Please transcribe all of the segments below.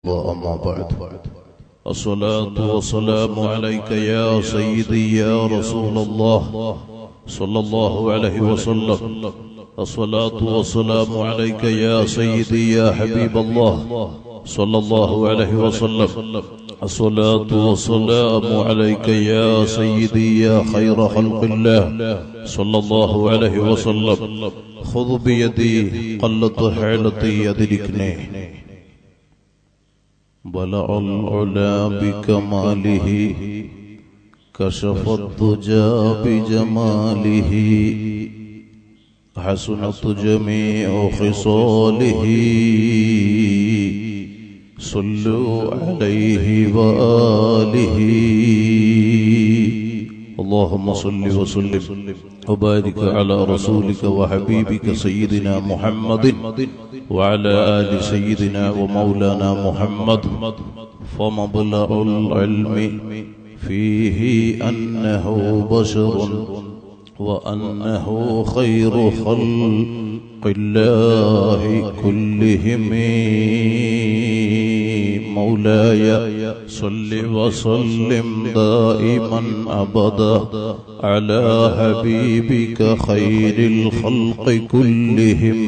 أما بعد الصلاة والسلام عليك يا سيدي يا رسول الله صلى الله عليه وسلم الصلاة والسلام عليك يا سيدي يا حبيب الله صلى الله عليه وسلم الصلاة والسلام عليك يا سيدي يا خير خلق الله صلى الله عليه وسلم خذ بيدي قلت حيلتي يدركني بلع العلا بكماله كشف الضجى بجماله حسنت جميع خصاله صلوا عليه وآله اللهم صل وسلم وبارك على رسولك وحبيبك سيدنا محمد وعلى آل سيدنا ومولانا محمد فمبلغ العلم فيه أنه بشر وأنه خير خلق الله كلهم مولاي صل وسلم دائما أبدا على حبيبك خير الخلق كلهم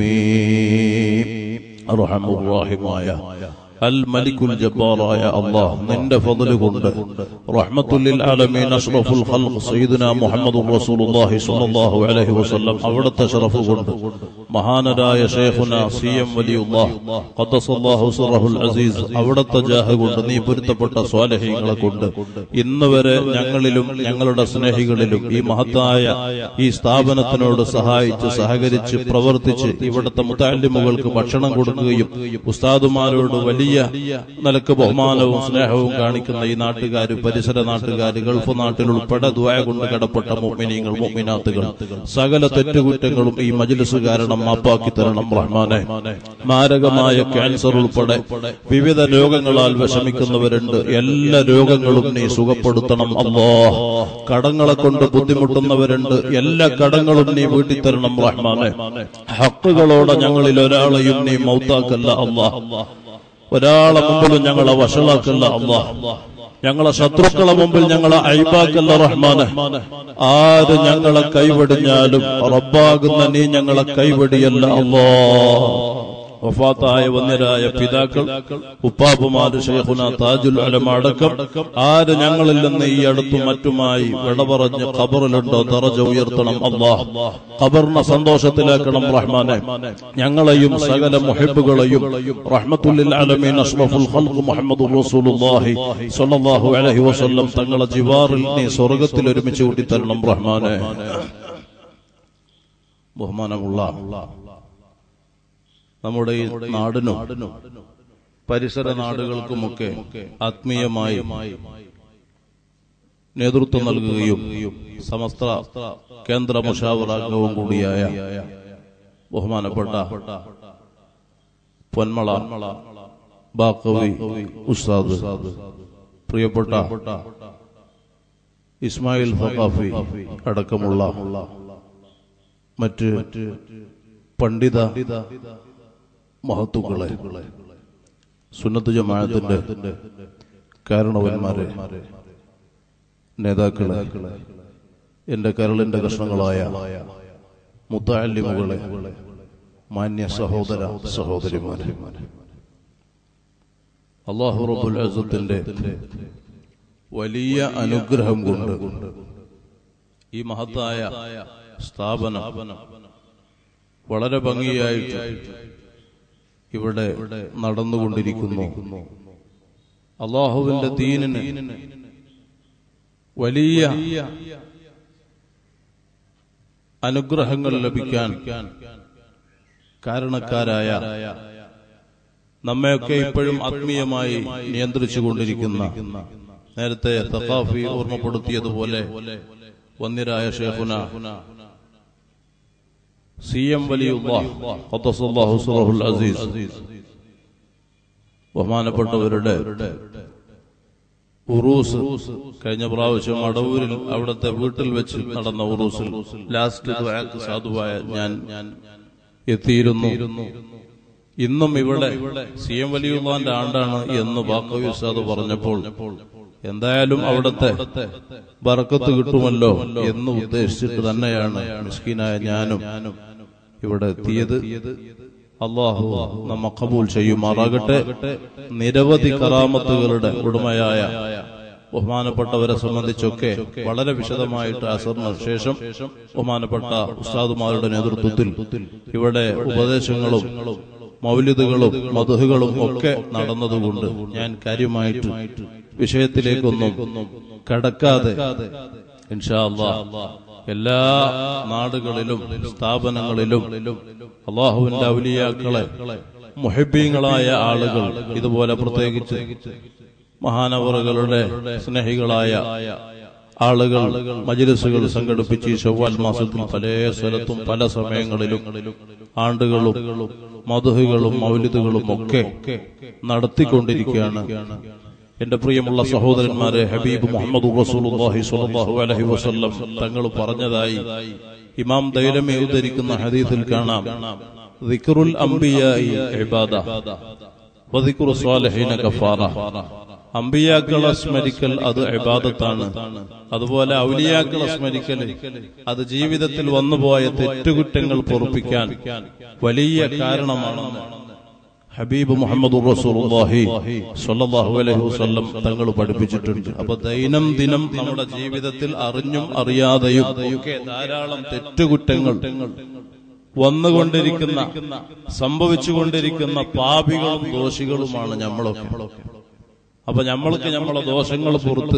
أرحم الراحمايا الملك الجبار يا الله നിന്റെ ഫضل കൊണ്ട് റഹ്മത്തുൽ ആലമീൻ അഷ്റഫുൽ ഖൽഖ് സയ്യിദുനാ മുഹമ്മദുർ റസൂലുള്ളാഹി സ്വല്ലല്ലാഹു അലൈഹി വസല്ലം അവിടുത്തെ ശറഫ് കൊണ്ട് മഹാനരായ ഷേഖുന സി എം വലിയുല്ലാഹ് ഖദ്ദസല്ലാഹു സിറഹുൽ അസീസ് അവിടുത്തെ ജാഹ് കൊണ്ട് നീ പൊരുത്തപ്പെട്ട സ്വാലഹീങ്ങളെ കൊണ്ട് ഇന്ന് വരെ ഞങ്ങളിലും ഞങ്ങളുടെ സ്നേഹികളിലും ഈ മഹത്തായ ഈ സ്ഥാപനത്തിനോട് സഹായിച്ച് സഹകരിച്ച് പ്രവർത്തിച്ച് ഇവിടുത്തെ മുത്താലിമുകൾക്ക് ഭക്ഷണം കൊടുക്കുകയും ഉസ്താദുമാരോട് വലിയ നിലക്ക് ബഹുമാനവും സ്നേഹവും കാണിക്കുന്ന ഈ നാട്ടുകാര് പരിസര നാട്ടുകാര് ഗൾഫ് നാട്ടിൽ ഉൾപ്പെടെ ദ്വായ കൊണ്ട് കടപ്പെട്ട മുമ്മിനീങ്ങൾ മുമ്മിനാത്തുകൾ സകല തെറ്റുകുറ്റങ്ങളും ഈ മജ്ലിസ് കാരണം മാപ്പാക്കി തരണം റഹ്മാനെ മാരകമായ ക്യാൻസർ ഉൾപ്പെടെ വിവിധ രോഗങ്ങളാൽ വിഷമിക്കുന്നവരുണ്ട് എല്ലാ രോഗങ്ങളും നീ സുഖപ്പെടുത്തണം അല്ലോ കടങ്ങളെ കൊണ്ട് ബുദ്ധിമുട്ടുന്നവരുണ്ട് എല്ലാ കടങ്ങളും നീ വീട്ടി തരണം റഹ്മാനെ ഹക്കുകളോടെ ഞങ്ങളിൽ ഒരാളെയും നീ മൗത്താക്കല്ല അള്ളാ ഒരാളെ മുമ്പിലും ഞങ്ങളെ വഷളാക്കല്ല അള്ളാ ഞങ്ങളെ ശത്രുക്കളെ മുമ്പിൽ ഞങ്ങളെ അഴിബാക്കല്ല റഹ്മാന് ആര് ഞങ്ങളെ കൈവടിഞ്ഞാലും റബ്ബാകുന്ന നീ ഞങ്ങളെ കൈവടിയല്ല അള്ളാ വഫാത്തായ വന്യരായ പിതാക്കൾ ഉപ്പാപ്പുമാര് ഷെയ്ഖുന താജുൽ അലമ അടക്കം ആര് ഞങ്ങളിൽ നിന്ന് ഈ അടുത്തും മറ്റുമായി വിട പറഞ്ഞ് ഖബറിലുണ്ടോ ദറജ ഉയർത്തണം അള്ളാഹ് ഖബറിനെ സന്തോഷത്തിലാക്കണം റഹ്മാനെ ഞങ്ങളെയും സകല മുഹിബുകളെയും റഹ്മത്തുല്ലിൽ അലമീൻ അഷ്റഫുൽ ഖൽഖ് മുഹമ്മദ് റസൂലുള്ളാഹി സ്വല്ലല്ലാഹു അലൈഹി വസല്ലം തങ്ങളെ ജിവാറിൽ നീ സ്വർഗ്ഗത്തിൽ ഒരുമിച്ച് കൂട്ടിത്തരണം റഹ്മാനെ ബഹുമാനമുള്ള നമ്മുടെ ഈ നാടിനും പരിസര നാടുകൾക്കുമൊക്കെ ആത്മീയമായി നേതൃത്വം നൽകുകയും സമസ്ത കേന്ദ്ര മുഷാവറാംഗവും കൂടിയായ ബഹുമാനപ്പെട്ട പൊന്മള ബാക്കവി ഉസ്താദ് പ്രിയപ്പെട്ട ഇസ്മായിൽ ഫക്കാഫി അടക്കമുള്ള മറ്റ് പണ്ഡിത മഹത്തുക്കളെ സുന്നത്ത് ജമാഅത്തിന്റെ കാരണവന്മാരെ നേതാക്കളെ എന്റെ കരളിന്റെ കഷ്ണങ്ങളായ മുത്താലിമുകളെ മാന്യ സഹോദര സഹോദരിമാരെ അള്ളാഹു റബുൽ അസത്തിന്റെ വലിയ അനുഗ്രഹം കൊണ്ട് ഈ മഹത്തായ സ്ഥാപനം വളരെ ഭംഗിയായിട്ട് ഇവിടെ നടന്നുകൊണ്ടിരിക്കുന്നു അള്ളാഹുവിന്റെ ദീനിന് വലിയ അനുഗ്രഹങ്ങൾ ലഭിക്കാൻ കാരണക്കാരായ നമ്മയൊക്കെ ഇപ്പോഴും ആത്മീയമായി നിയന്ത്രിച്ചു കൊണ്ടിരിക്കുന്ന നേരത്തെ തക്കാഫി ഓർമ്മപ്പെടുത്തിയതുപോലെ വന്യരായ ഷേഖുന സി എം വലിയുല്ലാഹുൽ അസീസ് ബഹുമാനപ്പെട്ടവരുടെ ഉറൂസ് കഴിഞ്ഞ പ്രാവശ്യം അടവൂരിൽ അവിടുത്തെ വീട്ടിൽ വെച്ച് നടന്ന ഉറൂസിൽ ലാസ്റ്റ് സാധുവായ ഞാൻ എത്തിയിരുന്നു ഇന്നും ഇവിടെ സി എം വലിയുള്ളാന്റെ ആണ്ടാണ് എന്ന് ബാക്കവി ഉസ്താദ് പറഞ്ഞപ്പോൾ എന്തായാലും അവിടുത്തെ ബർക്കത്ത് കിട്ടുമല്ലോ എന്ന് ഉദ്ദേശിച്ചിട്ട് തന്നെയാണ് മിസ്കീനായ ഞാനും ഇവിടെ എത്തിയത് അള്ളാഹു നമ്മ കബൂൽ ചെയ്യുമാറാകട്ടെ നിരവധി കറാമത്തുകളുടെ ഉടമയായ ബഹുമാനപ്പെട്ടവരെ സംബന്ധിച്ചൊക്കെ വളരെ വിശദമായിട്ട് അസറിന് ശേഷം ബഹുമാനപ്പെട്ട ഉസ്താദുമാരുടെ നേതൃത്വത്തിൽ ഇവിടെ ഉപദേശങ്ങളും മൗലിദുകളും മധുഹുകളും ഒക്കെ നടന്നതുകൊണ്ട് ഞാൻ കാര്യമായിട്ട് വിഷയത്തിലേക്കൊന്നും കടക്കാതെ ഇൻഷാ അല്ലാഹ് എല്ലാ നാടുകളിലും സ്ഥാപനങ്ങളിലും അള്ളാഹുവിന്റെ ഔലിയാക്കളെ മുഹബീങ്ങളായ ആളുകൾ ഇതുപോലെ പ്രത്യേകിച്ച് മഹാനവറുകളുടെ സ്നേഹികളായ ആളുകൾ മജിലിസുകൾ സംഘടിപ്പിച്ച് ഈ ചൊവ്വാൽ മാസത്തിൽ പല സ്ഥലത്തും പല സമയങ്ങളിലും ആണ്ടുകളും മധുഹുകളും മൗലിദുകളും ഒക്കെ നടത്തിക്കൊണ്ടിരിക്കുകയാണ് എന്റെ പ്രിയമുള്ള സഹോദരന്മാരെ ഹബീബ് മുഹമ്മദ് റസൂലുള്ളാഹി സ്വല്ലല്ലാഹു അലൈഹി വസല്ലം തങ്ങൾ പറഞ്ഞതായി ഇമാം ദൈലമി ഉദ്ധരിക്കുന്ന ഹദീസിൽ കാണാം ദിക്റുൽ അംബിയായി ഇബാദ വദിക്റു സ്വാലിഹീന കഫാറ അമ്പിയാക്കളെ സ്മരിക്കൽ അത് ഇബാദത്താണ് അതുപോലെ ഔലിയാക്കളെ സ്മരിക്കൽ അത് ജീവിതത്തിൽ വന്നുപോയ തെറ്റുകുറ്റങ്ങൾ പൊറുപ്പിക്കാൻ വലിയ കാരണമാണെന്ന് ഹബീബ് മുഹമ്മദ് റസൂലുള്ളാഹി സ്വല്ലല്ലാഹു അലൈഹി വസല്ലം തങ്ങൾ പഠിപ്പിച്ചിട്ടുണ്ട് അപ്പൊ ദൈനംദിനം നമ്മുടെ ജീവിതത്തിൽ അറിഞ്ഞും അറിയാതെയും ഒക്കെ ധാരാളം തെറ്റുകുറ്റങ്ങൾ വന്നുകൊണ്ടിരിക്കുന്ന സംഭവിച്ചുകൊണ്ടിരിക്കുന്ന പാപികളും ദോഷികളുമാണ് നമ്മളൊക്കെ അപ്പൊ നമ്മൾക്ക് നമ്മളെ ദോഷങ്ങൾ പുറത്ത്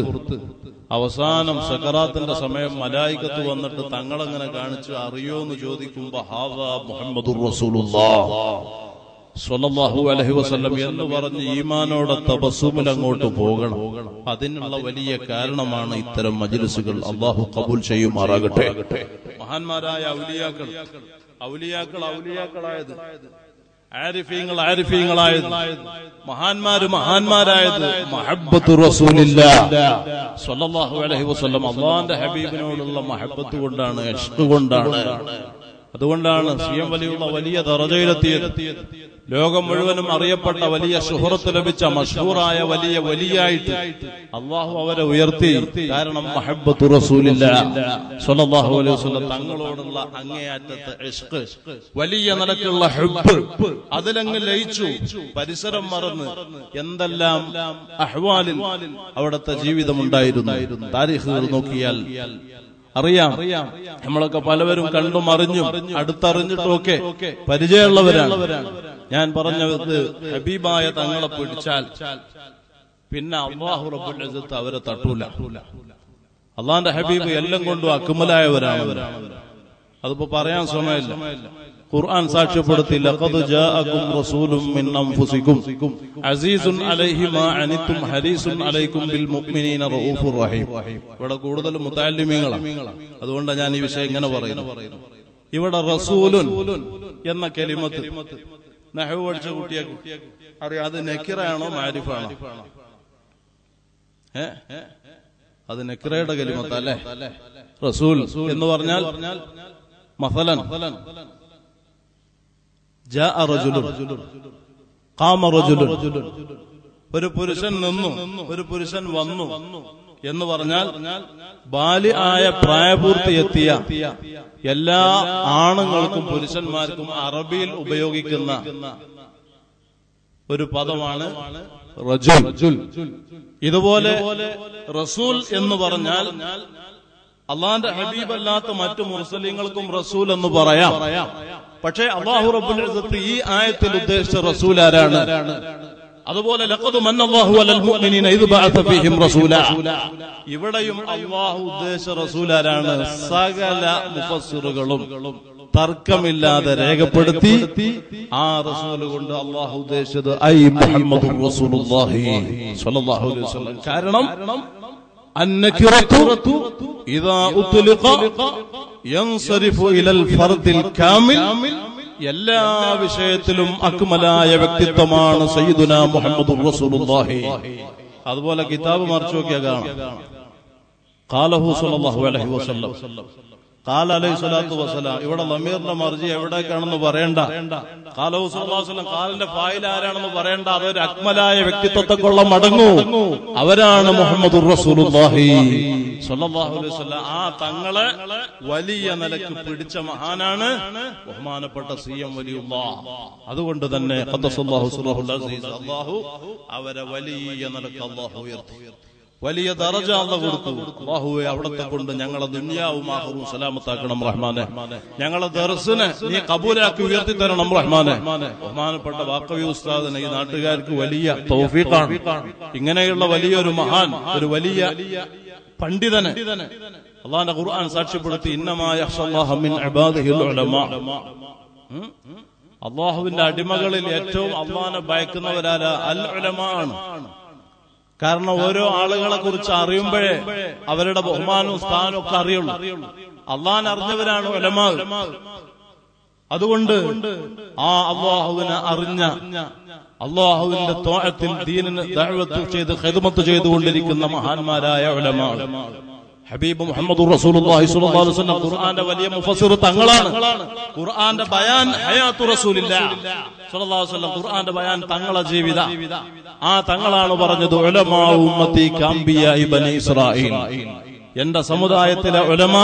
അവസാനം സക്കറാത്തിന്റെ സമയം മലായിക്കത്ത് വന്നിട്ട് തങ്ങളെങ്ങനെ കാണിച്ച് അറിയോ എന്ന് ചോദിക്കുമ്പോ ഹാവാ മുഹമ്മദുർ റസൂലുള്ളാഹ് സ്വല്ലല്ലാഹു അലൈഹി വസല്ലം എന്ന് പറഞ്ഞ് ഈമാനോടെ തപസ്സുമിൽ അങ്ങോട്ട് പോകണം അതിനുള്ള വലിയ കാരണമാണ് ഇത്തരം മജ്ലിസുകൾ അള്ളാഹു കബൂൽ ചെയ്യുമാറാകട്ടെ മഹാന്മാരായ ഔലിയാക്കൾ ഔലിയാക്കൾ ഔലിയാക്കളായത് ആരിഫീങ്ങൾ ആരിഫീങ്ങളായത് മഹാന്മാര് മഹാന്മാരായത് മഹബത്ത് റസൂലില്ല സ്വല്ലല്ലാഹു അലൈഹി വസല്ലം അള്ളാന്റെ ഹബീബിനോടുള്ള മഹബത്ത് കൊണ്ടാണ് ഇഷ്ക് കൊണ്ടാണ് അതുകൊണ്ടാണ് സി എം വലിയുള്ള വലിയ ദറജയിലെത്തിയത് ലോകം മുഴുവനും അറിയപ്പെട്ട വലിയ സുഹൃത്ത് ലഭിച്ച മഷൂറായ വലിയ വലിയായിട്ട് അള്ളാഹു അവരെ ഉയർത്തി കാരണം മഹബത്തു റസൂലില്ല സ്വല്ലല്ലാഹു അലൈഹി വസല്ലം തങ്ങളോടുള്ള അങ്ങേയറ്റത്തെ ഇഷ്ക് വലിയ നിലക്കുള്ള ഹുബ് അതിലങ്ങ് ലയിച്ചു പരിസരം മറന്ന് എന്തെല്ലാം അഹ്വാലിൽ അവിടുത്തെ ജീവിതമുണ്ടായിരുന്നു താരീഖുകൾ നോക്കിയാൽ അറിയാം നമ്മളൊക്കെ പലവരും കണ്ടും അറിഞ്ഞും അടുത്തറിഞ്ഞിട്ടും ഒക്കെ പരിചയമുള്ളവരാണ് ഞാൻ പറഞ്ഞത് ഹബീബായ തങ്ങളെ പിടിച്ചാൽ പിന്നെ അള്ളാഹു റബ്ബുൽ ഇസ്സത്ത് അവരെ തട്ടൂല അള്ളാന്റെ ഹബീബ് എല്ലാം കൊണ്ടും അക്കുമലായവരാണ് അതിപ്പോ പറയാൻ സമയമില്ല ഖുർആൻ സാക്ഷ്യപ്പെടുത്തി ലഖദ് ജാഅകും റസൂലും മിൻ അൻഫുസികും അസീസുൻ അലൈഹി മാ അനിത്തും ഹരീസുൻ അലൈക്കും ബിൽ മുഅ്മിനീന റഊഫുർ റഹീം ഇവിടെ കൂടുതൽ മുതല്ലിമീങ്ങളാണ് അതുകൊണ്ടാണ് ഞാൻ ഈ വിഷയം ഇങ്ങനെ പറയുന്നത് ഇവിടെ റസൂലുൻ എന്ന കലിമത്ത് നഹവ് പഠിച്ച കുട്ടിയൊക്കെ അറിയാം അത് നക്കിറാണോ മാരിഫാണോ ഏ അത് നക്കിറയുടെ കലിമത്ത് അല്ലേ റസൂൽ എന്ന് പറഞ്ഞാൽ മസലൻ ജാഅ റജുലുൻ ഖാമ റജുലുൻ ഒരു പുരുഷൻ നിന്നു ഒരു പുരുഷൻ വന്നു എന്ന് പറഞ്ഞാൽ ബാലി ആയ പ്രായപൂർത്തി എത്തിയ എല്ലാ ആണുങ്ങൾക്കും പുരുഷന്മാർക്കും അറബിയിൽ ഉപയോഗിക്കുന്ന ഒരു പദമാണ് റജുൽ ഇതുപോലെ റസൂൽ എന്ന് പറഞ്ഞാൽ അള്ളാന്റെ ഹബീബ് അല്ലാത്ത മറ്റു മുസ്ലിങ്ങൾക്കും റസൂൽ എന്ന് പറയാം പക്ഷേ അള്ളാഹു റബ്ബുൽ ഇസ്സത്ത് ഈ ആയത്തിൽ ഉദ്ദേശിച്ച റസൂൽ ആരാണ് അതുപോലെ ലഖദ് മന്നല്ലാഹു അലൽ മുഅ്മിനീന ഇദ് ബഅസ ഫീഹിം റസൂല ഇവിടെയും അള്ളാഹു ഉദ്ദേശിച്ച റസൂൽ ആരാണ് സകല മുഫസ്സിറുകളും തർക്കമില്ലാതെ രേഖപ്പെടുത്തി ആ റസൂൽ കൊണ്ട് അള്ളാഹു ഉദ്ദേശിച്ചത് ഐ മുഹമ്മദ് റസൂലുള്ളാഹി സ്വല്ലല്ലാഹു അലൈഹി വസല്ലം കാരണം النكرة إذا أطلق ينصرف إلى الفرد الكامل എല്ലാ വിഷയത്തിലും അക്മലായ വ്യക്തിത്വമാണ് സയ്യിദുന മുഹമ്മദ് റസൂലുള്ളാഹി അതുപോലെ കിതാബ് മറിച്ചു നോക്കിയാൽ കാണാം ഖാലഹു സല്ലല്ലാഹു അലൈഹി വസല്ലം കാല അലൈഹി സ്വലാത്തു വസ്സലാം ഇവിടെ ലമീറിന്റെ മർജി എവിടേക്കാണെന്ന് പറയണ്ട കാലഹു സ്വലാസ്ലം കാലിന്റെ ഫായിൽ ആരാണെന്ന് പറയണ്ട അതൊരു അക്മലായ വ്യക്തിത്വത്തെക്കുള്ള മടങ്ങൂ അവരാണ് മുഹമ്മദ് റസൂലുള്ളാഹി സ്വല്ലല്ലാഹു അലൈഹി വസല്ലം ആ തങ്ങളെ വലിയ നിലക്ക് പിടിച്ച മഹാനാണ് ബഹുമാനപ്പെട്ട സി എം വലിയുള്ള അതുകൊണ്ട് തന്നെ ഖദ്ദസല്ലാഹു സുറഹുൽ അസീസ് അല്ലാഹു അവരെ വലിയ നിലക്ക് അല്ലാഹു ഉയർത്തി വലിയ ദറജ അല്ല കൊടുത്തു അള്ളാഹുവെ അവിടത്തെ കൊണ്ട് ഞങ്ങളെ ദുന്യാവും ആഹറും സലാമത്താക്കണം റഹ്മാനെ ഞങ്ങളെ ദർസിനെ നീ കബൂലാക്കി ഉയർത്തി തരണം റഹ്മാനെ ബഹുമാനപ്പെട്ട വാക്കവി ഉസ്താദിന് ഈ നാട്ടുകാർക്ക് വലിയ തൗഫീഖാണ് ഇങ്ങനെയുള്ള വലിയൊരു മഹാൻ ഒരു വലിയ പണ്ഡിതന് അള്ളാന്റെ ഖുർആൻ സാക്ഷ്യപ്പെടുത്തി ഇന്നമായ അള്ളാഹുവിന്റെ അടിമകളിൽ ഏറ്റവും അള്ളാനെ ഭയക്കുന്നവരാല അൽ ഉലമാണ് കാരണം ഓരോ ആളുകളെ കുറിച്ച് അറിയുമ്പോഴേ അവരുടെ ബഹുമാനവും സ്ഥാനവും ഒക്കെ അറിയുള്ളൂ അള്ളാൻ അറിഞ്ഞവരാണ് ഒലമാ അതുകൊണ്ട് ആ അള്ളാഹുവിനെ അറിഞ്ഞ അള്ളാഹുവിന്റെ തോഴത്തിൽ ദീനിന് ദഅവത്ത് ചെയ്ത് ഖിദ്മത്ത് ചെയ്തുകൊണ്ടിരിക്കുന്ന മഹാന്മാരായ ഉലമാ ഹബീബ് മുഹമ്മദ് റസൂലുള്ളാഹി സ്വല്ലല്ലാഹു അലൈഹി വസല്ലം ഖുർആന്റെ വലിയ മുഫസ്സിർ തങ്ങളാണ് ഖുർആന്റെ ബയാൻ ഹയാത്തു റസൂലില്ലാഹ് സ്വല്ലല്ലാഹു അലൈഹി വസല്ലം ഖുർആന്റെ ബയാൻ തങ്ങളെ ജീവിത ആ തങ്ങളാണ് പറഞ്ഞത് ഉലമാ ഉമ്മത്തി കാംബിയ ബനി ഇസ്രായീൽ എന്റെ സമുദായത്തിലെ ഉലമാ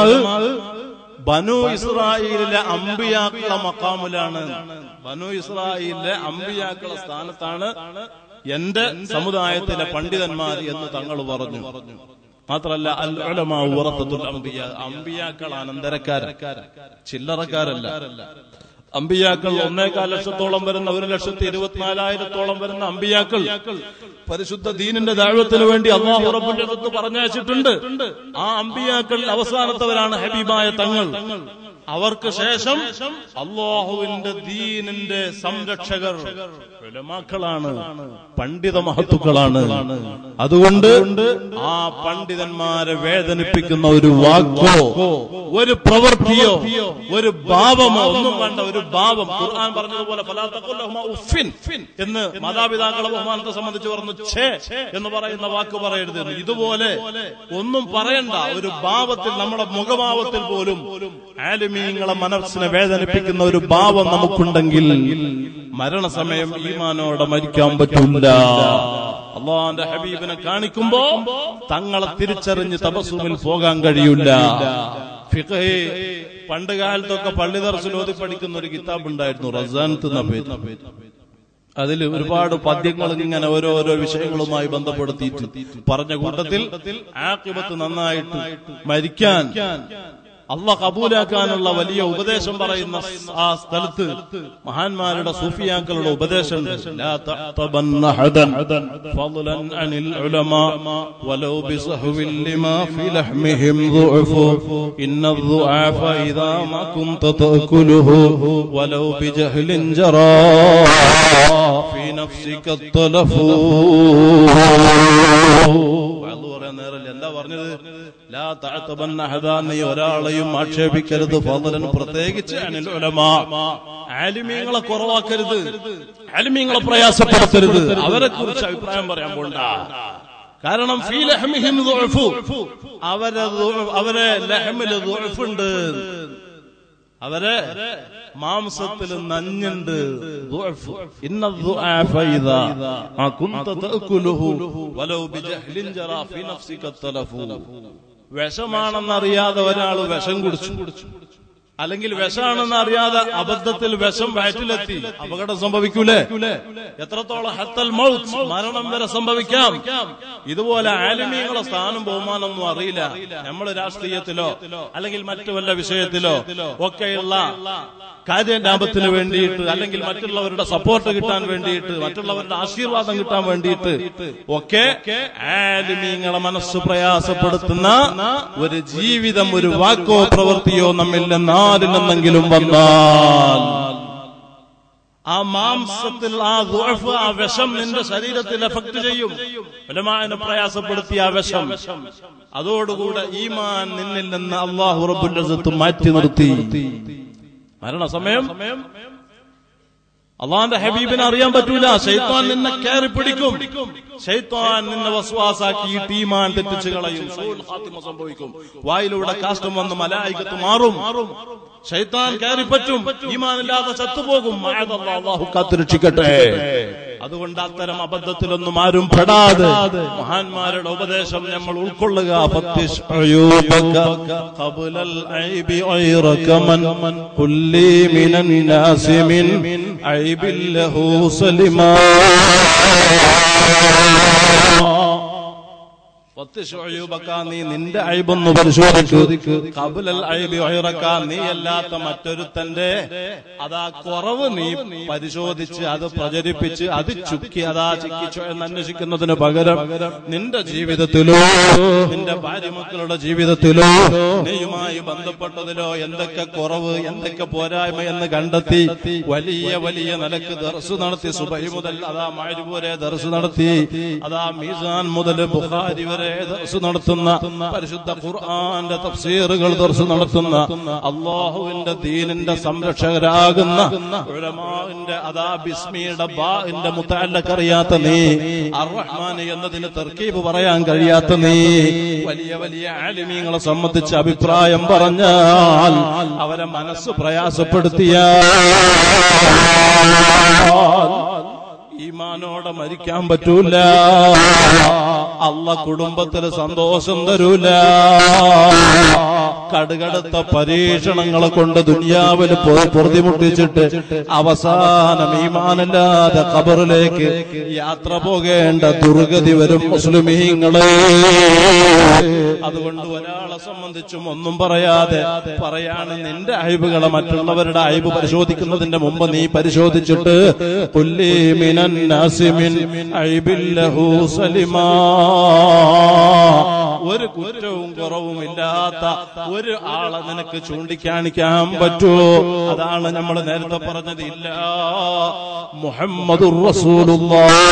ബനു ഇസ്രായേലിലെ അമ്പിയാക്കളെ മക്കാമിലാണ് ബനു ഇസ്രായേലിലെ അമ്പിയാക്കളെ സ്ഥാനത്താണ് എന്റെ സമുദായത്തിലെ പണ്ഡിതന്മാർ എന്ന് തങ്ങൾ പറഞ്ഞു മാത്രല്ല അൽ ഉലമാ ഉറത്തത്തുൽ അംബിയ അമ്പിയാക്കൾ അനന്തരക്കാരൻ ചില്ലറക്കാരല്ല അമ്പിയാക്കൾ ഒന്നേകാൽ ലക്ഷത്തോളം വരുന്ന ഒരു ലക്ഷത്തി ഇരുപത്തിനാലായിരത്തോളം വരുന്ന അമ്പിയാക്കൾ പരിശുദ്ധ ദീനിന്റെ ദാഴ്വത്തിന് വേണ്ടി അള്ളാഹു റബ്ബിന്റെ അടുത്ത് പറഞ്ഞയച്ചിട്ടുണ്ട് ആ അമ്പിയാക്കൾ അവസാനത്തവരാണ് ഹബീബായ തങ്ങൾ അവർക്ക് ശേഷം അള്ളാഹുവിന്റെ ദീനിന്റെ സംരക്ഷകർ ഉലമാക്കളാണ് പണ്ഡിത മഹത്തുക്കളാണ് അതുകൊണ്ട് ആ പണ്ഡിതന്മാരെ വേദനിപ്പിക്കുന്ന ഒരു വാക്കോ ഒരു പ്രവൃത്തിയോ ഒരു ഭാവമോ ഒന്നും വേണ്ട ഒരു ഭാവം ഖുർആൻ പറഞ്ഞതുപോലെ ഫലാ തഖുല്ലഹുമാ ഉഫിൻ എന്ന് മാതാപിതാക്കളെ ബഹുമാനത്തെ സംബന്ധിച്ച് പറഞ്ഞു ഛേ എന്ന് പറയുന്ന വാക്ക് പറയരുത് എന്ന്. ഇതുപോലെ ഒന്നും പറയണ്ട ഒരു ഭാവത്തിൽ നമ്മുടെ മുഖഭാവത്തിൽ പോലും ആലിമീങ്ങളെ മനസ്സിനെ വേദനിപ്പിക്കുന്ന ഒരു ഭാവം നമുക്കുണ്ടെങ്കിൽ മരണസമയം ഈമാനോടെ മരിക്കാൻ പറ്റില്ല അള്ളാന്റെ ഹബീബിനെ കാണിക്കുമ്പോ തങ്ങളെ തിരിച്ചറിഞ്ഞ് തപസ്സുമിൽ പോകാൻ കഴിയില്ല ഫിഖഹ് പണ്ട് കാലത്തൊക്കെ പള്ളി ദർശനം ഓതി പഠിക്കുന്ന ഒരു കിതാബ് ഉണ്ടായിരുന്നു റസാൻ എന്ന പേര് അതിൽ ഒരുപാട് പദ്യങ്ങൾ ഇങ്ങനെ ഓരോരോ വിഷയങ്ങളുമായി ബന്ധപ്പെടുത്തിയിട്ട് പറഞ്ഞ കൂട്ടത്തിൽ ആക്കിബത്ത് നന്നായിട്ട് മരിക്കാൻ അള്ള കബൂലാക്കാനുള്ള വലിയ ഉപദേശം പറയുന്ന ആ സ്ഥലത്ത് മഹാന്മാരുടെ സൂഫിയാക്കളുടെ ഉപദേശം لا تحطبن أحدا فضلا عن العلماء ولو بصحو لما في لحمهم ضعف إن الضعاف إذا ما كنت تأكله ولو بجهل جرى في نفسك التلف വഅദ് പറയാൻ നേരമില്ല. എന്താ പറഞ്ഞത് ലാ തഅതബന്ന അഹദാ നീ ഒരാളെയും ആക്ഷേപിക്കരുത് ഫضലൻ പ്രത്യേകിച്ച് അനിൽ ഉലമാ ആലിമീങ്ങളെ കുറവാക്കരുത് ആലിമീങ്ങളെ പ്രയാസപ്പെടുത്തരുത് അവരെ കുറിച്ച് അഭിപ്രായം പറയാൻ പോണ്ട കാരണം ഫീ ലഹ്മിഹിം ദുഅഫു അവരെ ദുഅ- അവരെ ലഹമില് ദുഅഫുണ്ട് അവരെ മാംസത്തിൽ നഞ്ഞുണ്ട് ദുഅഫ്. ഇന്ന ദുആഫ ഇദാ ആ കുന്ത തഅകുലുഹു വലൗ ബിജഹ്ലിൻ ജറാ ഫീ നഫ്സിക തലഫു വിഷമാണെന്നറിയാതെ ഒരാൾ വിഷം കുടിച്ചു അല്ലെങ്കിൽ വിഷമാണെന്ന് അറിയാതെ അബദ്ധത്തിൽ വിഷം വയറ്റിലെത്തി അപകടം സംഭവിക്കൂലേ എത്രത്തോളം ഹത്തൽ മൗത്ത് മരണം വരെ സംഭവിക്കാം ഇതുപോലെ ആലിമീങ്ങളെ സ്ഥാനം ബഹുമാനമൊന്നും അറിയില്ല നമ്മൾ രാഷ്ട്രീയത്തിലോ അല്ലെങ്കിൽ മറ്റു വല്ല വിഷയത്തിലോ ഒക്കെയുള്ള കാര്യലാഭത്തിന് വേണ്ടിയിട്ട് അല്ലെങ്കിൽ മറ്റുള്ളവരുടെ സപ്പോർട്ട് കിട്ടാൻ വേണ്ടിയിട്ട് മറ്റുള്ളവരുടെ ആശീർവാദം കിട്ടാൻ വേണ്ടിയിട്ട് ഒക്കെ ആലിമീങ്ങളെ മനസ്സ് പ്രയാസപ്പെടുത്തുന്ന ഒരു ജീവിതം ഒരു വാക്കോ പ്രവൃത്തിയോ നമ്മിൽ നിന്ന് ആരിൽ നിന്നെങ്കിലും വന്നാൽ ആ മാംസത്തിൽ ആ ദുഅഫ്, ആ വിഷം നിന്റെ ശരീരത്തിൽ എഫക്ട് ചെയ്യും ഉലമാനെ പ്രയാസപ്പെടുത്തിയ ആ വിഷം അതോടുകൂടെ ഈമാൻ നിന്നിൽ നിന്ന് അള്ളാഹു റബ്ബുൽ ഇസ്സത്ത് മാറ്റി നിർത്തി മരണസമയം അള്ളാന്റെ ഹബീബിനെ അറിയാൻ പറ്റൂല ഷെയ്ത്താൻ നിന്നെ കയറി പിടിക്കും ഷെയ്ത്താൻ നിന്നെ വസ്വാസാക്കി ഈമാൻ തെറ്റിച്ച് കളയും സൂൽ ഖാത്തിമ സംഭവിക്കും വായിലൂടെ കാഷ്ടം വന്ന് മലായികത്ത് മാറും ഷെയ്ത്താൻ കയറി പറ്റും ഈമാനില്ലാതെ ചത്തുപോകും മഅദല്ലാഹ്, അള്ളാഹു കാത്തുരക്ഷിക്കട്ടെ അതുകൊണ്ട് അത്തരം അബദ്ധത്തിലൊന്നും ആരും പെടാതെ മഹാന്മാരുടെ ഉപദേശം നമ്മൾ ഉൾക്കൊള്ളുക ഫത്തിഷ് അയൂബക ഖബ്ലൽ ഐബി ഗൈറക മൻ കുല്ലി മിനൻ നാസി മിൻ ഐബിൽ ലഹു സലിമാ ഫത്തിഷ് അയൂബക നീ നിന്റെ ഐബൊന്ന് പരിശോധിക്കൂ ഖബ്ലൽ ഐബി ഗൈറക നീ അല്ലാത്ത മറ്റൊരുത്തന്റെ അതാ കുറവ് നീ പരിശോധിച്ച് അത് പ്രചരിപ്പിച്ച് അത് ചുക്കി അതാ ചിക്കിച്ചു എന്ന് അന്വേഷിക്കുന്നതിന് പകരം നിന്റെ ജീവിതത്തിലോ നിന്റെ ഭാര്യമക്കളുടെ ജീവിതത്തിലോ നീയുമായി ബന്ധപ്പെട്ടതിലോ എന്തൊക്കെ കുറവ് എന്തൊക്കെ പോരായ്മ എന്ന് കണ്ടെത്തി വലിയ വലിയ നിലക്ക് ദർസ് നടത്തി സുബൈ മുതൽ അതാ മാരുപൂരെ ദർസ് നടത്തി അതാ മീസാൻ മുതൽ ബുഖാരി വരെ ദർസ് നടത്തുന്ന പരിശുദ്ധ ഖുർആന്റെ തഫ്സീറുകൾ ദർസ് നടത്തുന്ന അള്ളാഹുവിന്റെ ദീനിന്റെ സംരക്ഷകരാകുന്ന ഉലമാവിന്റെ അതാ ബിസ്മിയുടെ ബാന്റെ മുത്തല്ലക്ക് അറിയാത്ത നീ അർറഹ്മാൻ എന്നതിന് തർക്കീബ് പറയാൻ കഴിയാത്ത നീ വലിയ വലിയ ആലിമീങ്ങളെ സംബന്ധിച്ച് അഭിപ്രായം പറഞ്ഞാൽ അവരെ മനസ്സ് പ്രയാസപ്പെടുത്തിയാൽ ഈമാനോടെ മരിക്കാൻ പറ്റൂല അല്ല കുടുംബത്തിന് സന്തോഷം തരൂല കടുകടുത്ത പരീക്ഷണങ്ങളെ കൊണ്ട് ദുനിയാവിൽ പൊ- പൊറുതിമുട്ടിച്ചിട്ട് അവസാനം ഈമാനില്ലാതെ ഖബറിലേക്ക് യാത്ര പോകേണ്ട ദുർഗതി വരും മുസ്ലിമീങ്ങളെ അതുകൊണ്ട് ഒരാളെ സംബന്ധിച്ചും ഒന്നും പറയാതെ പറയാണ് നിന്റെ അയബുകളെ മറ്റുള്ളവരുടെ അയബ് പരിശോധിക്കുന്നതിന്റെ മുമ്പ് നീ പരിശോധിച്ചിട്ട് കുല്ലി മിനൻ നാസി മിൻ അയ്ബിൻ ലഹു സലിമാ ഒരു കുറ്റവും കുറവും ഇല്ലാത്ത ഒരു ആളെ നിനക്ക് ചൂണ്ടിക്കാണിക്കാൻ പറ്റുമോ അതാണ് നമ്മൾ നേരത്തെ പറഞ്ഞത് ഇല്ല മുഹമ്മദുർ റസൂലുള്ളാഹ്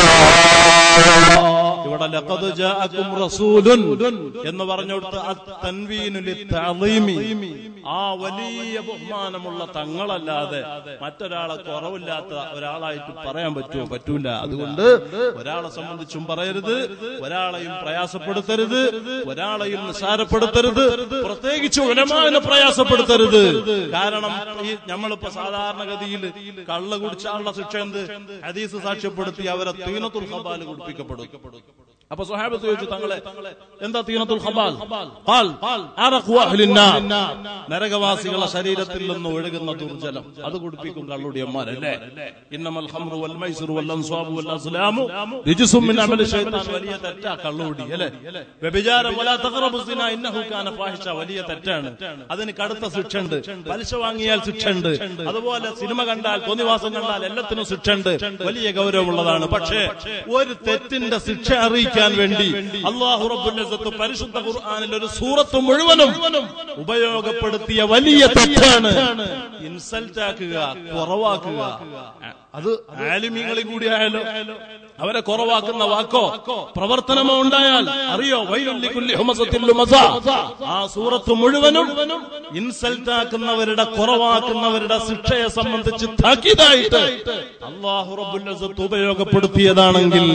ഇവിടെ ലഖദ് ജാഅക്കും റസൂലുൻ എന്ന് പറഞ്ഞുകൊടുത്ത് അത്തൻവീനു ലിത്തഅളീമി ആ വലിയ ബഹുമാനമുള്ള തങ്ങളല്ലാതെ മറ്റൊരാളെ കുറവില്ലാത്ത ഒരാളായിട്ട് പറയാൻ പറ്റുമോ പറ്റൂല അതുകൊണ്ട് ഒരാളെ സംബന്ധിച്ചും പറയരുത് ഒരാളെയും പ്രയാസപ്പെടുത്തരുത് ഒരാളെയും നിസാരപ്പെടുത്തരുത് പ്രത്യേകിച്ച് ഉലമാനെ പ്രയാസപ്പെടുത്തരുത് കാരണം ഈ നമ്മളിപ്പോ സാധാരണഗതിയിൽ കള്ള കുടിച്ച ആളുടെ ശിക്ഷ എന്ത് ഹദീസ് സാക്ഷ്യപ്പെടുത്തി അവരെ തീനത്തുൽ ഹബാല് കുടിപ്പിക്കപ്പെടും അപ്പൊ സ്വഹാബത്ത് ചോദിച്ചു തങ്ങളെ എന്താ തീനത്തുൽ ഹബാൽ ഖാൽ അറഖു അഹ്ലിന്നാർ നരകവാസികളുടെ ശരീരത്തിൽ നിന്ന് ഒഴുകുന്ന ദുർജലം അത് കുടിപ്പിക്കും കള്ളുടിയന്മാരല്ലേ ഇന്നമൽ ഖംറു വൽ മൈസിറു വൽ അൻസാബു വൽ അസ്ലാമു റിജ്സും മിൻ അമലി ശൈത്താൻ വലിയ തെറ്റാ കള്ളുടി അല്ലേ വ്യഭിചാരം വലാ തഖറബു സിന ഇന്നഹു കാന ഫാഹിഷ വലിയ തെറ്റാണ് അതിന് കടുത്ത ശിക്ഷയുണ്ട് പലിശ വാങ്ങിയാൽ ശിക്ഷയുണ്ട് അതുപോലെ സിനിമ കണ്ടാൽ തോന്നിവാസം കണ്ടാൽ എല്ലാത്തിനും ശിക്ഷയുണ്ട് വലിയ ഗൗരവമുള്ളതാണ് പക്ഷേ ഒരു തെറ്റിന്റെ ശിക്ഷ അറിയിക്കാൻ വേണ്ടി അള്ളാഹു റബ്ബുൽ ഇസ്സത്ത് പരിശുദ്ധ ഖുർആനിൽ ഒരു സൂറത്ത് മുഴുവനും ഉപയോഗപ്പെടുത്തിയ വലിയ തെറ്റാണ് ഇൻസൾട്ട് ആക്കുക കുറവാക്കുക അത് ആലിമീങ്ങളിൽ കൂടി ആയാലോ അവരെ കുറവാക്കുന്ന വാക്കോ പ്രവർത്തനമോ ഉണ്ടായാൽ അറിയോ വൈലുല്ലിക്കുല്ലി ഹുമസത്തിൽ ലുമസ. ആ സൂറത്ത് മുഴുവനും ഇൻസൾട്ട് ആക്കുന്നവരുടെ കുറവാക്കുന്നവരുടെ ശിക്ഷയെ സംബന്ധിച്ച് താക്കീതായിട്ട് അള്ളാഹു റബ്ബുൽ ഇസ്സത്ത് ഉപയോഗപ്പെടുത്തിയതാണെങ്കിൽ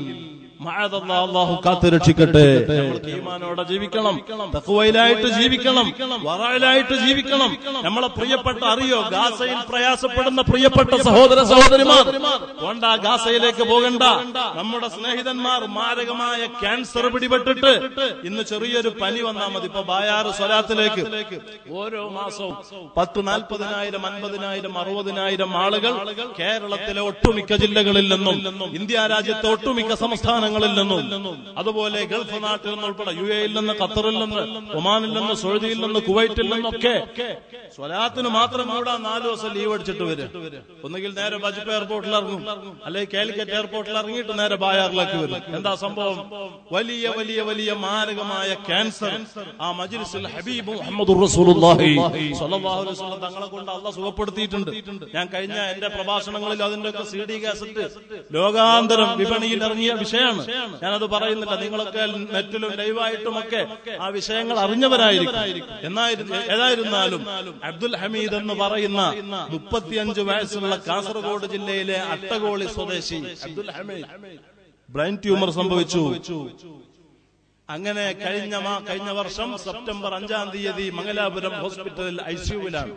മഅദല്ലാ, അള്ളാഹു കാത്തുരക്ഷിക്കട്ടെ നമ്മൾക്ക് ഈമാനോടെ ജീവിക്കണം തഖ്വയിലായിട്ട് ജീവിക്കണം വറയിലായിട്ട് ജീവിക്കണം നമ്മളെ പ്രിയപ്പെട്ട അറിയോ ഗാസയിൽ പ്രയാസപ്പെടുന്ന പ്രിയപ്പെട്ട സഹോദര സഹോദരിമാർ കൊണ്ട ഗാസയിലേക്ക് പോകണ്ട നമ്മുടെ സ്നേഹിതന്മാർ മാരകമായ ക്യാൻസർ പിടിപെട്ടിട്ട് ഇന്ന് ചെറിയൊരു പനി വന്നാൽ മതി ഇപ്പൊ ബായാറ് സ്വലാത്തിലേക്ക് ഓരോ മാസവും പത്ത് നാൽപ്പതിനായിരം അൻപതിനായിരം അറുപതിനായിരം ആളുകൾ കേരളത്തിലെ ഒട്ടുമിക്ക ജില്ലകളിൽ നിന്നും ഇന്ത്യ രാജ്യത്തെ ഒട്ടുമിക്ക സംസ്ഥാനങ്ങളിൽ നിന്നും അതുപോലെ ഗൾഫ് നാട്ടിൽ നിന്നുൾപ്പെടെ യു എയിൽ നിന്ന് ഖത്തറിൽ നിന്ന് ഒമാനിൽ നിന്ന് സൗദിയിൽ നിന്ന് കുവൈറ്റിൽ നിന്നൊക്കെ സ്വലാത്തിന് മാത്രം കൂടാ നാല് ദിവസം ലീവ് അടിച്ചിട്ട് വരും ഒന്നുകിൽ നേരെ ബജപ്പ് എയർപോർട്ടിൽ ഇറങ്ങും അല്ലെങ്കിൽ കാലിക്കറ്റ് എയർപോർട്ടിൽ ഇറങ്ങിയിട്ട് നേരെ ബായാറിലേക്ക് വരും എന്താ സംഭവം വലിയ വലിയ വലിയ മാരകമായ ക്യാൻസർ ആ മജ്ലിസിൽ ഹബീബ് മുഹമ്മദ് റസൂലുള്ളാഹി സ്വല്ലല്ലാഹു അലൈഹി വസല്ലം തങ്ങളെ കൊണ്ട് അള്ളാഹ് സുഖപ്പെടുത്തിയിട്ടുണ്ട് ഞാൻ കഴിഞ്ഞ എന്റെ പ്രഭാഷണങ്ങളിൽ അതിന്റെ ഒക്കെ സി ഡി കാസറ്റ് ലോകാന്തരം വിപണിയിൽ ഇറങ്ങിയ വിഷയമാണ് വിഷയമാണ് ഞാനത് പറയുന്നില്ല നിങ്ങളൊക്കെ നെറ്റിലും ലൈവായിട്ടും ഒക്കെ ആ വിഷയങ്ങൾ അറിഞ്ഞവരായിരിക്കും എന്നായിരുന്നു ഏതായിരുന്നാലും അബ്ദുൽ ഹമീദ് എന്ന് പറയുന്ന മുപ്പത്തിയഞ്ച് വയസ്സുള്ള കാസർഗോഡ് ജില്ലയിലെ അട്ടകോളി സ്വദേശി അബ്ദുൽ ഹമീദ് ബ്രെയിൻ ട്യൂമർ സംഭവിച്ചു അങ്ങനെ കഴിഞ്ഞ മാ- കഴിഞ്ഞ വർഷം സെപ്റ്റംബർ അഞ്ചാം തീയതി മംഗലാപുരം ഹോസ്പിറ്റലിൽ ഐസിയുവിലാണ്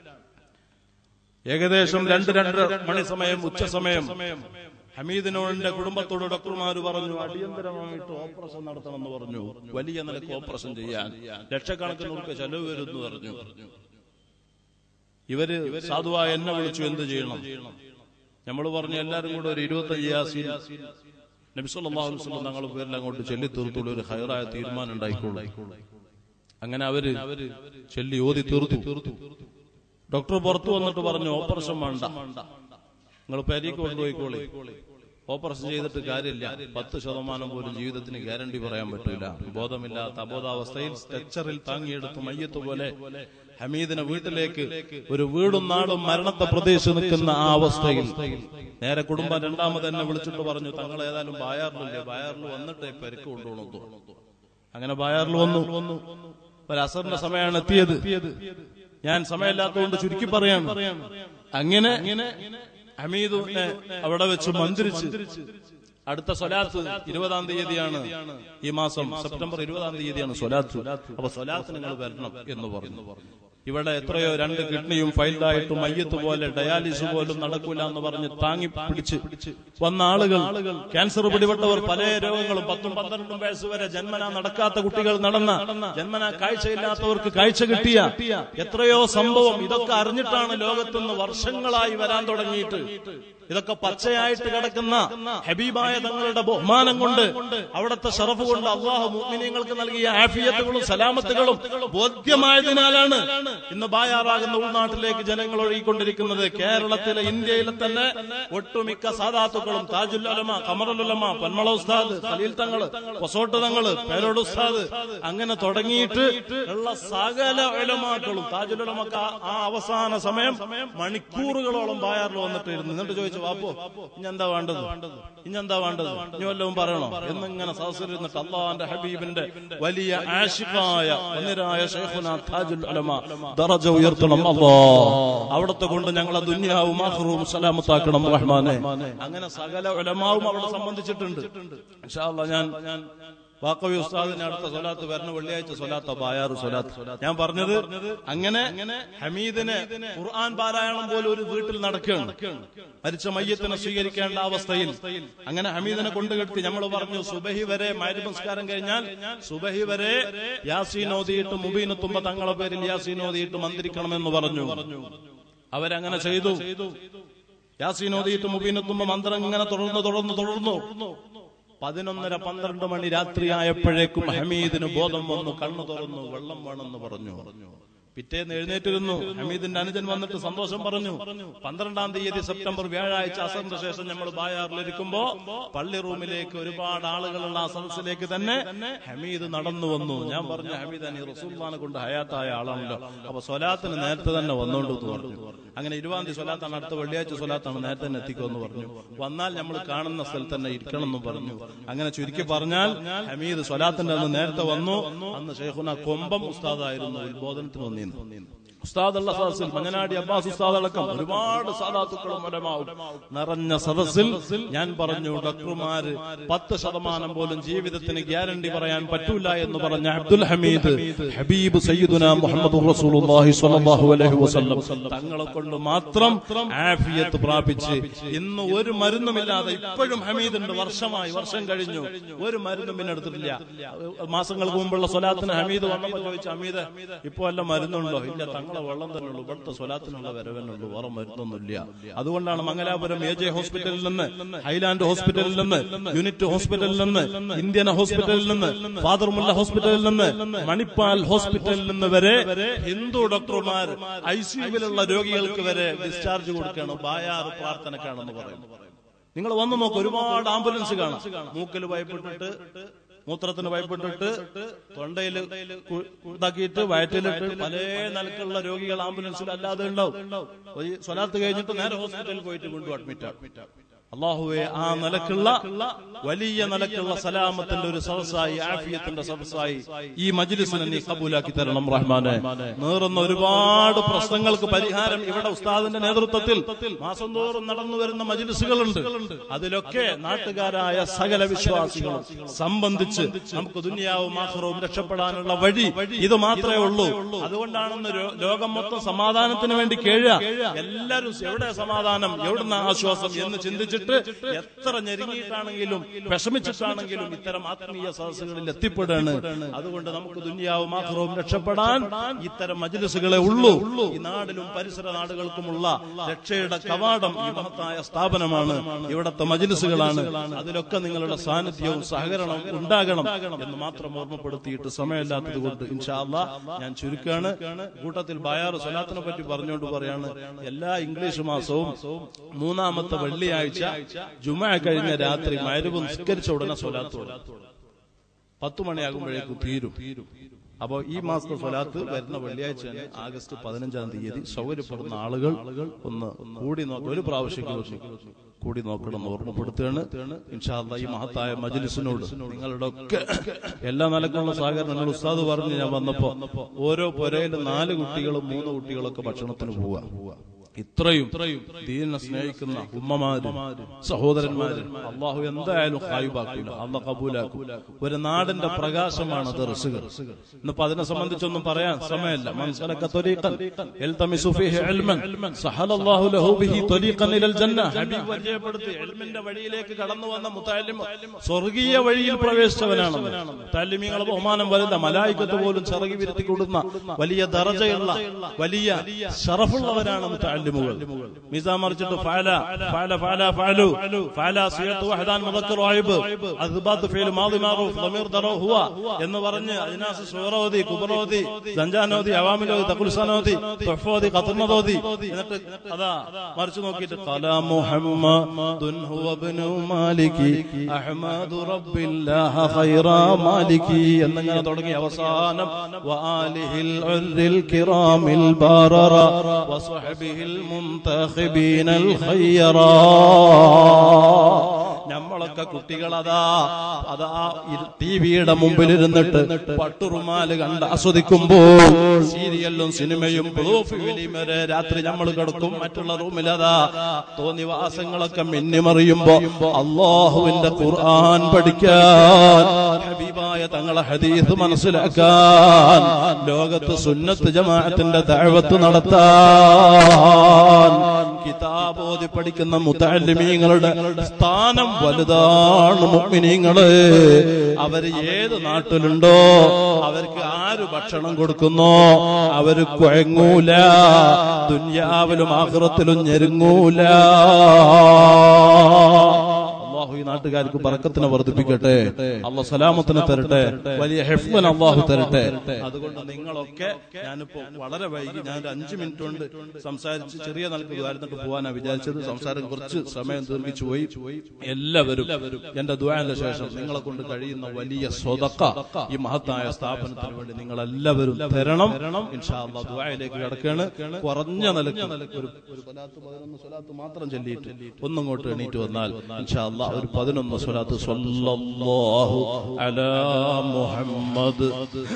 ഏകദേശം രണ്ട് രണ്ട് മണി സമയം ഉച്ച സമയം ഹമീദിനോടിന്റെ കുടുംബത്തോട് ഡോക്ടർമാർ പറഞ്ഞു അടിയന്തരമായിട്ട് ഓപ്പറേഷൻ നടത്തണമെന്ന് പറഞ്ഞു വലിയ നിലക്ക് ഓപ്പറേഷൻ ചെയ്യാൻ ലക്ഷക്കണക്കിന് ഉറുപ്പ് ചെലവ് വരുന്നു പറഞ്ഞു ഇവര് സാധുവായ എന്നെ വിളിച്ചു എന്ത് ചെയ്യണം നമ്മൾ പറഞ്ഞു എല്ലാരും കൂടെ ഒരു ഇരുപത്തഞ്ച് യാസീൻ നബിസ്വല്ലാഹു വസ്ലം തങ്ങളുടെ പേരിൽ അങ്ങോട്ട് ചൊല്ലി തീർത്തുള്ള ഒരു ഹൈറായ തീരുമാനം ഉണ്ടായിക്കോളൂ അങ്ങനെ അവര് ചൊല്ലി ഓതി തീർത്തു ഡോക്ടർ പുറത്തു വന്നിട്ട് പറഞ്ഞു ഓപ്പറേഷൻ വേണ്ട നിങ്ങൾ പെരീക്ക് കൊണ്ടുപോയിക്കോളി ഓപ്പറേഷൻ ചെയ്തിട്ട് കാര്യമില്ല പത്ത് ശതമാനം പോലും ജീവിതത്തിന് ഗ്യാരണ്ടി പറയാൻ പറ്റില്ല ബോധമില്ലാത്ത അബോധാവസ്ഥയിൽ സ്ട്രെച്ചറിൽ താങ്ങിയെടുത്ത് മയ്യത്ത് പോലെ ഹമീദിനെ വീട്ടിലേക്ക് ഒരു വീടും നാടും മരണത്തെ പ്രതീക്ഷിച്ച് നിൽക്കുന്ന ആ അവസ്ഥയിൽ നേരെ കുടുംബം രണ്ടാമത് എന്നെ വിളിച്ചിട്ട് പറഞ്ഞു തങ്ങൾ ഏതായാലും ബായാറിലില്ലേ ബായാറിൽ വന്നിട്ട് പെരുക്ക് കൊണ്ടുപോകണമെന്ന് അങ്ങനെ ബായാറിൽ വന്നു ഒരു അസറിന്റെ സമയമാണ് എത്തിയത് ഞാൻ സമയമില്ലാത്തതുകൊണ്ട് ചുരുക്കി പറയാണ് അങ്ങനെ ഹമീദിനെ അവിടെ വെച്ച് മന്ത്രിച്ച് അടുത്ത സ്വലാത്ത് ഇരുപതാം തീയതിയാണ് ഈ മാസം സെപ്റ്റംബർ ഇരുപതാം തീയതിയാണ് സ്വലാത്ത് അപ്പൊ സ്വലാത്ത് നിങ്ങൾ വരണം എന്ന് പറഞ്ഞു ഇവിടെ എത്രയോ രണ്ട് കിഡ്നിയും ഫൈൽഡായിട്ടും മയ്യത്ത് പോലെ ഡയാലിസ് പോലും നടക്കൂല എന്ന് പറഞ്ഞ് താങ്ങി പിടിച്ച് വന്ന ആളുകൾ ക്യാൻസർ പിടിപെട്ടവർ പല രോഗങ്ങളും പത്തും പന്ത്രണ്ടും വയസ്സ് വരെ ജന്മന നടക്കാത്ത കുട്ടികൾ നടന്ന ജന്മന കാഴ്ചയില്ലാത്തവർക്ക് കാഴ്ച കിട്ടിയ എത്രയോ സംഭവം ഇതൊക്കെ അറിഞ്ഞിട്ടാണ് ലോകത്തുനിന്ന് വർഷങ്ങളായി വരാൻ തുടങ്ങിയിട്ട് ഇതൊക്കെ പച്ചയായിട്ട് കിടക്കുന്ന ഹബീബായ തങ്ങളുടെ ബഹുമാനം കൊണ്ട് അവിടുത്തെ ഷറഫ് കൊണ്ട് അള്ളാഹു മുഅ്മിനീങ്ങൾക്ക് നൽകിയ ആഫിയത്തുകളും സലാമത്തുകളും ബോധ്യമായതിനാലാണ് ഇന്ന് ബായാറാകുന്ന ഉൾനാട്ടിലേക്ക് ജനങ്ങൾ ഒഴുകിക്കൊണ്ടിരിക്കുന്നത് കേരളത്തിലെ ഇന്ത്യയിലെ തന്നെ ഒട്ടുമിക്ക സാധാത്തുക്കളും താജുല്ലമ കമറുലമ പന്മള ഉസ്താദ് ഖലീൽ തങ്ങള് പൊസോട്ട് തങ്ങള് പേരോട് ഉസ്താദ് അങ്ങനെ തുടങ്ങിയിട്ട് ഉള്ള സകല ഉലമാക്കളും താജുലുലമക്ക ആ അവസാന സമയം മണിക്കൂറുകളോളം ബായാറിൽ വന്നിട്ട് ഇരുന്നു എന്നിട്ട് ചോദിച്ചു വാപ്പോ ഇനി എന്താ വേണ്ടത് ഇനി എന്താ വേണ്ടത് ഇനി വല്ലതും പറയണോ എന്നിങ്ങനെ സദസ്സിലിരുന്നിട്ട് അള്ളാന്റെ ഹബീബിന്റെ വലിയ ആഷിഖായ ഒന്നിരായ ഷെയ്ഖുന താജുൽ ഉലമ ദറജ ഉയർത്തണം അല്ലാ അവിടത്തെ കൊണ്ട് ഞങ്ങളെ ദുന്യാവും ആഖിറവും സലാമത്താക്കണം റഹ്മാനെ അങ്ങനെ സകല ഉലമാവും അവിടെ സംബന്ധിച്ചിട്ടുണ്ട് ഇൻഷാ അല്ലാ ഞാൻ ഞാൻ വാക്കവി ഉസ്താദിന് അടുത്ത സ്വലാത്ത് വരുന്ന വെള്ളിയാഴ്ച സ്വലാത്ത ബായാറ് സ്വലാത്ത് ഞാൻ പറഞ്ഞത് അങ്ങനെ ഹമീദിനെ ഖുർആൻ പാരായണം പോലെ ഒരു വീട്ടിൽ നടക്കുകയാണ് മരിച്ച മയ്യത്തിനെ സ്വീകരിക്കേണ്ട അവസ്ഥയിൽ അങ്ങനെ ഹമീദിനെ കൊണ്ടുകെട്ടി നമ്മൾ പറഞ്ഞു സുബഹി വരെ മരുപസ്കാരം കഴിഞ്ഞാൽ സുബഹി വരെ യാസീൻ ഓതിയിട്ട് മുബീനെത്തുമ്പോ തങ്ങളെ പേരിൽ യാസീൻ ഓതിയിട്ട് മന്ത്രിക്കണമെന്ന് പറഞ്ഞു അവരങ്ങനെ ചെയ്തു യാസീൻ ഓതിയിട്ട് മുബീനെത്തുമ്പോ മന്ത്രം ഇങ്ങനെ തുടർന്ന് തുടർന്ന് തുടർന്നു പതിനൊന്നര പന്ത്രണ്ട് മണി രാത്രിയായപ്പോഴേക്കും ഹമീദിന് ബോധം വന്നു കണ്ണു തുറന്നു വെള്ളം വേണമെന്ന് പറഞ്ഞു പിറ്റേന്ന് എഴുന്നേറ്റിരുന്നു ഹമീദിന്റെ അനുജൻ വന്നിട്ട് സന്തോഷം പറഞ്ഞു പന്ത്രണ്ടാം തീയതി സെപ്റ്റംബർ വ്യാഴാഴ്ച അസറിന് ശേഷം നമ്മൾ ബായാറിലിരിക്കുമ്പോ പള്ളി റൂമിലേക്ക് ഒരുപാട് ആളുകളുള്ള ആ സദസ്സിലേക്ക് തന്നെ ഹമീദ് നടന്നു വന്നു ഞാൻ പറഞ്ഞു ഹമീദ് അനി റസൂൽമാനെ കൊണ്ട് ഹയാത്തായ ആളാണല്ലോ അപ്പൊ സ്വലാത്തിന് നേരത്തെ തന്നെ വന്നോണ്ട് എന്ന് പറഞ്ഞു അങ്ങനെ ഇരുപതാം തീയതി സ്വലാത്താണ് അടുത്ത വെള്ളിയാഴ്ച സ്വലാത്താണ് നേരത്തെ തന്നെ എത്തിക്കുമെന്ന് പറഞ്ഞു വന്നാൽ നമ്മൾ കാണുന്ന സ്ഥലത്ത് തന്നെ ഇരിക്കണം എന്ന് പറഞ്ഞു അങ്ങനെ ചുരുക്കി പറഞ്ഞാൽ ഹമീദ് സ്വലാത്തിന്റെ അന്ന് നേരത്തെ വന്നു അന്ന് ഷെയ്ഖുന കൊമ്പം ഉസ്താദായിരുന്നു ഉത്ബോധനത്തിന് വന്നിരുന്നു ഉസ്താദ് ഉള്ള സദസ്സിൽ മഞ്ഞനാടി അബ്ബാസ് ഉസ്താദ് അടക്കം ഒരുപാട് സാധാത്തുക്കളും മരമാവും നിറഞ്ഞ സദസ്സിൽ ഞാൻ പറഞ്ഞു ഡോക്ടർമാര് പത്ത് ശതമാനം പോലും ജീവിതത്തിന് ഗ്യാരണ്ടി പറയാൻ പറ്റൂല എന്ന് പറഞ്ഞ അബ്ദുൽ ഹമീദ് ഹബീബ് സയ്യിദുന മുഹമ്മദ് റസൂലുള്ളാഹി സ്വല്ലല്ലാഹു അലൈഹി വസല്ലം തങ്ങളെ കൊണ്ട് മാത്രം ആഫിയത്ത് പ്രാപിച്ച് ഇന്ന് ഒരു മരുന്നുമില്ലാതെ ഇപ്പോഴും ഹമീദ് ഉണ്ട് വർഷമായി വർഷം കഴിഞ്ഞു ഒരു മരുന്നും പിന്നെ എടുത്തിട്ടില്ല മാസങ്ങൾക്ക് മുമ്പുള്ള സ്വലാത്തിന് ഹമീദ് വന്നപ്പോൾ ചോദിച്ചു ഹമീദ് ഇപ്പൊ വല്ല മരുന്നുണ്ടോ ഇല്ല തങ്ങളെ വെള്ളം തന്നെ ഉള്ളൂ ഇവിടുത്തെ സ്വലാത്തിനുള്ള വരവനുള്ളൂ വേറെ മരുന്നൊന്നുമില്ല അതുകൊണ്ടാണ് മംഗലാപുരം എ ജെ ഹോസ്പിറ്റലിൽ നിന്ന് ഹൈലാൻഡ് ഹോസ്പിറ്റലിൽ നിന്ന് യൂണിറ്റ് ഹോസ്പിറ്റലിൽ നിന്ന് ഇന്ത്യൻ ഹോസ്പിറ്റലിൽ നിന്ന് ഫാദർ മുല്ല ഹോസ്പിറ്റലിൽ നിന്ന് മണിപ്പാൽ ഹോസ്പിറ്റലിൽ നിന്ന് വരെ ഹിന്ദു ഡോക്ടർമാർ ഐ സിയുവിലുള്ള രോഗികൾക്ക് വരെ ഡിസ്ചാർജ് കൊടുക്കണം ബായാറ് പ്രാർത്ഥനക്കാണെന്ന് പറയുന്നു നിങ്ങൾ വന്നു നോക്ക് ഒരുപാട് ആംബുലൻസ് കാണാം മൂക്കിൽ ഭയപ്പെട്ടിട്ട് മൂത്രത്തിന് ഭയപ്പെട്ടിട്ട് തൊണ്ടയിൽ ഇതാക്കിയിട്ട് വയറ്റിലിട്ട് പല നിലക്കുള്ള രോഗികൾ ആംബുലൻസിൽ അല്ലാതെ ഉണ്ടാവും ഈ സ്വലാത്ത് കഴിഞ്ഞിട്ട് നേരെ ഹോസ്പിറ്റലിൽ പോയിട്ട് വീണ്ടും അഡ്മിറ്റ് ആക്കും അള്ളാഹുവെ ആ നിലക്കുള്ള വലിയ നിലക്കുള്ള സലാമത്തിന്റെ ഒരു സദസ്സായി ആഫിയത്തിന്റെ സദസ്സായി ഈ മജ്ലിസിനെ നീ കബൂലാക്കി തരണം റഹ്മാനെ നേറുന്ന ഒരുപാട് പ്രശ്നങ്ങൾക്ക് പരിഹാരം ഇവിടെ ഉസ്താദിന്റെ നേതൃത്വത്തിൽ മാസം തോറും നടന്നു വരുന്ന മജ്ലിസുകളുണ്ട് അതിലൊക്കെ നാട്ടുകാരായ സകല വിശ്വാസികളും സംബന്ധിച്ച് നമുക്ക് ദുനിയാവും ആഹ്റവും രക്ഷപ്പെടാനുള്ള വഴി ഇത് മാത്രമേ ഉള്ളൂ അതുകൊണ്ടാണെന്ന് രോ- ലോകം മൊത്തം സമാധാനത്തിന് വേണ്ടി കേഴുക എല്ലാവരും എവിടെ സമാധാനം എവിടുന്ന ആശ്വാസം എന്ന് ചിന്തിച്ചിട്ട് എത്ര ഞെരുങ്ങിയിട്ടാണെങ്കിലും വിഷമിച്ചിട്ടാണെങ്കിലും ഇത്തരം ആത്മീയ സദസ്സുകളിൽ എത്തിപ്പെടുകയാണ് അതുകൊണ്ട് നമുക്ക് ദുനിയാവും ആഹ്റവും രക്ഷപ്പെടാൻ ഇത്തരം മജ്ലിസുകളെ ഉള്ളൂ ഈ നാടിനും പരിസര നാടുകൾക്കുമുള്ള രക്ഷയുടെ കവാടം ഈ മഹത്തായ സ്ഥാപനമാണ് ഇവിടത്തെ മജ്ലിസുകളാണ് അതിലൊക്കെ നിങ്ങളുടെ സാന്നിധ്യവും സഹകരണവും ഉണ്ടാകണം എന്ന് മാത്രം ഓർമ്മപ്പെടുത്തിയിട്ട് സമയമില്ലാത്തത് കൊണ്ട് ഇൻഷാല്ല ഞാൻ ചുരുക്കാണ് കൂട്ടത്തിൽ ബയാർ സ്വലാത്തിനെ പറ്റി പറഞ്ഞുകൊണ്ട് പറയാണ് എല്ലാ ഇംഗ്ലീഷ് മാസവും മൂന്നാമത്തെ വെള്ളിയാഴ്ച ജുമ കഴിഞ്ഞ രാത്രി മരുവ് നിസ്കരിച്ച ഉടനെ സ്വലാത്ത് തുടങ്ങും. പത്ത് മണിയാകുമ്പോഴേക്കും തീരും അപ്പോ ഈ മാസത്തെ സ്വലാത്ത് വരുന്ന വെള്ളിയാഴ്ചയാണ് ആഗസ്റ്റ് പതിനഞ്ചാം തീയതി സൗകര്യപ്പെടുന്ന ആളുകൾ ഒന്ന് കൂടി നോക്കുക ഒരു പ്രാവശ്യം കൂടി നോക്കണം എന്ന് ഓർമ്മപ്പെടുത്തുകയാണ് ഇൻഷാല്ല ഈ മഹത്തായ മജ്ലിസിനോട് നിങ്ങളുടെ ഒക്കെ എല്ലാ നിലക്കുള്ള സഹകരണം നിങ്ങൾ ഉസ്താദ് പറഞ്ഞ് ഞാൻ വന്നപ്പോ ഓരോ പുരയിലും നാല് കുട്ടികളും മൂന്ന് കുട്ടികളൊക്കെ ഭക്ഷണത്തിന് പോവുക ഇത്രയും ദീനെ സ്നേഹിക്കുന്ന ഉമ്മമാര് സഹോദരന്മാര് അള്ളാഹു എന്തായാലും ഹായുബാക്കൂല അള്ള കബൂലാക്കും ഒരു നാടിന്റെ പ്രകാശമാണ് ദർസുകൾ ഇന്നിപ്പോ അതിനെ സംബന്ധിച്ചൊന്നും പറയാൻ സമയമല്ല മനസ്സിലൊക്കെ പരിചയപ്പെടുത്തി എൽമിന്റെ വഴിയിലേക്ക് കടന്നു വന്ന മുത്താലിം സ്വർഗീയ വഴിയിൽ പ്രവേശിച്ചവനാണ് മുത്താലിമിങ്ങളെ ബഹുമാനം വലുത മലായിക്കത്ത് പോലും ചിറകി വിരുത്തി കൊടുക്കുന്ന വലിയ ദറജയുള്ള വലിയ ഷറഫുള്ളവരാണ് മുത്താലിമുകൾ മിസാ മറിച്ചിട്ട് ഫാല ഫാല ഫാല ഫാലു ഫാല സിയത്ത് വഹദാൻ മുദക്കർ വായിബ് അദ്ബാത്ത് ഫീൽ മാദി മാറൂഫ് ضمير ദറോ ഹുവ എന്ന് പറഞ്ഞ് അജിനാസ് ഷൂറോദി കുബറോദി സഞ്ചാനോദി അവാമിലോദി തഖുൽസാനോദി തുഹ്ഫോദി ഖത്നദോദി എന്നിട്ട് അതാ മറിച്ച് നോക്കിയിട്ട് ഖല മുഹമ്മദുൻ ഹുവ ഇബ്നു മാലികി അഹ്മദു റബ്ബില്ലാഹ ഖൈറ മാലികി എന്നിങ്ങനെ തുടങ്ങി അവസാനം വആലിഹിൽ ഉർരിൽ കിറാമിൽ ബാററ വസ്വഹബിഹിൽ മുൻതഖിബീനൽ ഖയ്യറാ നമ്മളൊക്കെ കുട്ടികളതാ അതാ ടിവിയുടെ മുമ്പിൽ ഇരുന്നിട്ട് പട്ടുറുമാല് കണ്ട് ആസ്വദിക്കുമ്പോൾ സീരിയലും സിനിമയും ബ്ലൂ ഫിലിം വരെ രാത്രി നമ്മൾ കിടക്കും മറ്റുള്ള റൂമിലതാ തോന്നിവാസങ്ങളൊക്കെ മിന്നിമറിയുമ്പോ അള്ളാഹുവിന്റെ ഖുർആൻ പഠിക്കാൻ ഹബീബായ തങ്ങളെ ഹദീസ് മനസ്സിലാക്കാൻ ലോകത്ത് സുന്നത്ത് ജമാഅത്തിന്റെ ദഅവത്ത് നടത്താൻ കിതാബ് ഓതി പഠിക്കുന്ന മുത്തല്ലിമീങ്ങളുടെ സ്ഥാനം വലുതാണ് മുഅ്മിനീങ്ങള് അവര് ഏത് നാട്ടിലുണ്ടോ അവർക്ക് ആര് ഭക്ഷണം കൊടുക്കുന്നോ അവര് കുഴങ്ങൂല ദുന്യാവിലും ആഹ്റത്തിലും ഞെരുങ്ങൂല അള്ളാഹു ഈ നാട്ടുകാർക്ക് പറക്കത്തിനെ വർദ്ധിപ്പിക്കട്ടെ അള്ളാഹ് സലാമത്തിനെ തരട്ടെ വലിയ ഹെഫ്മൻ അള്ളാഹു തരട്ടെ അതുകൊണ്ട് നിങ്ങളൊക്കെ ഞാനിപ്പോ വളരെ വൈകി ഞാൻ ഒരു അഞ്ചു മിനിറ്റ് കൊണ്ട് സംസാരിച്ച് ചെറിയ നിലക്ക് ദ്വാരത്തിട്ട് പോകാനാ വിചാരിച്ചത് സംസാരം കുറച്ച് സമയം ദീർഘിച്ചു പോയി എല്ലാവരും എന്റെ ദ്വാരന്റെ ശേഷം നിങ്ങളെ കൊണ്ട് കഴിയുന്ന വലിയ സ്വതക്ക ഈ മഹത്തായ സ്ഥാപനത്തിന് വേണ്ടി നിങ്ങൾ എല്ലാവരും തരണം ഇൻഷാ അള്ളാഹ് ദ്വാരയിലേക്ക് കിടക്കാണ് കുറഞ്ഞ നിലക്ക് ഒരു ഒരു സ്വലാത്ത് പതിനൊന്ന് സ്വലാത്ത് മാത്രം ചൊല്ലിയിട്ട് ഒന്നങ്ങോട്ട് എണീറ്റ് വന്നാൽ ഇൻഷാ അള്ളാഹ് ഒരു പതിനൊന്ന് സ്വലാത്ത് സ്വല്ലല്ലാഹു അലാ മുഹമ്മദ്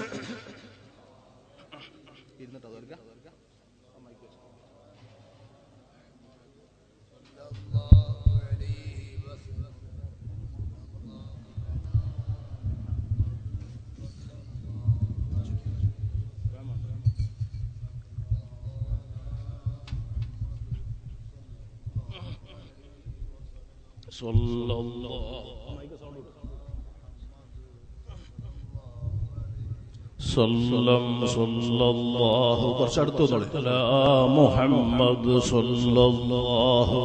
സ്വല്ലല്ലാഹു സല്ലം സല്ലല്ലാഹു കുറച്ചടുത്ത് വന്നോളി അലാ മുഹമ്മദ് സല്ലല്ലാഹു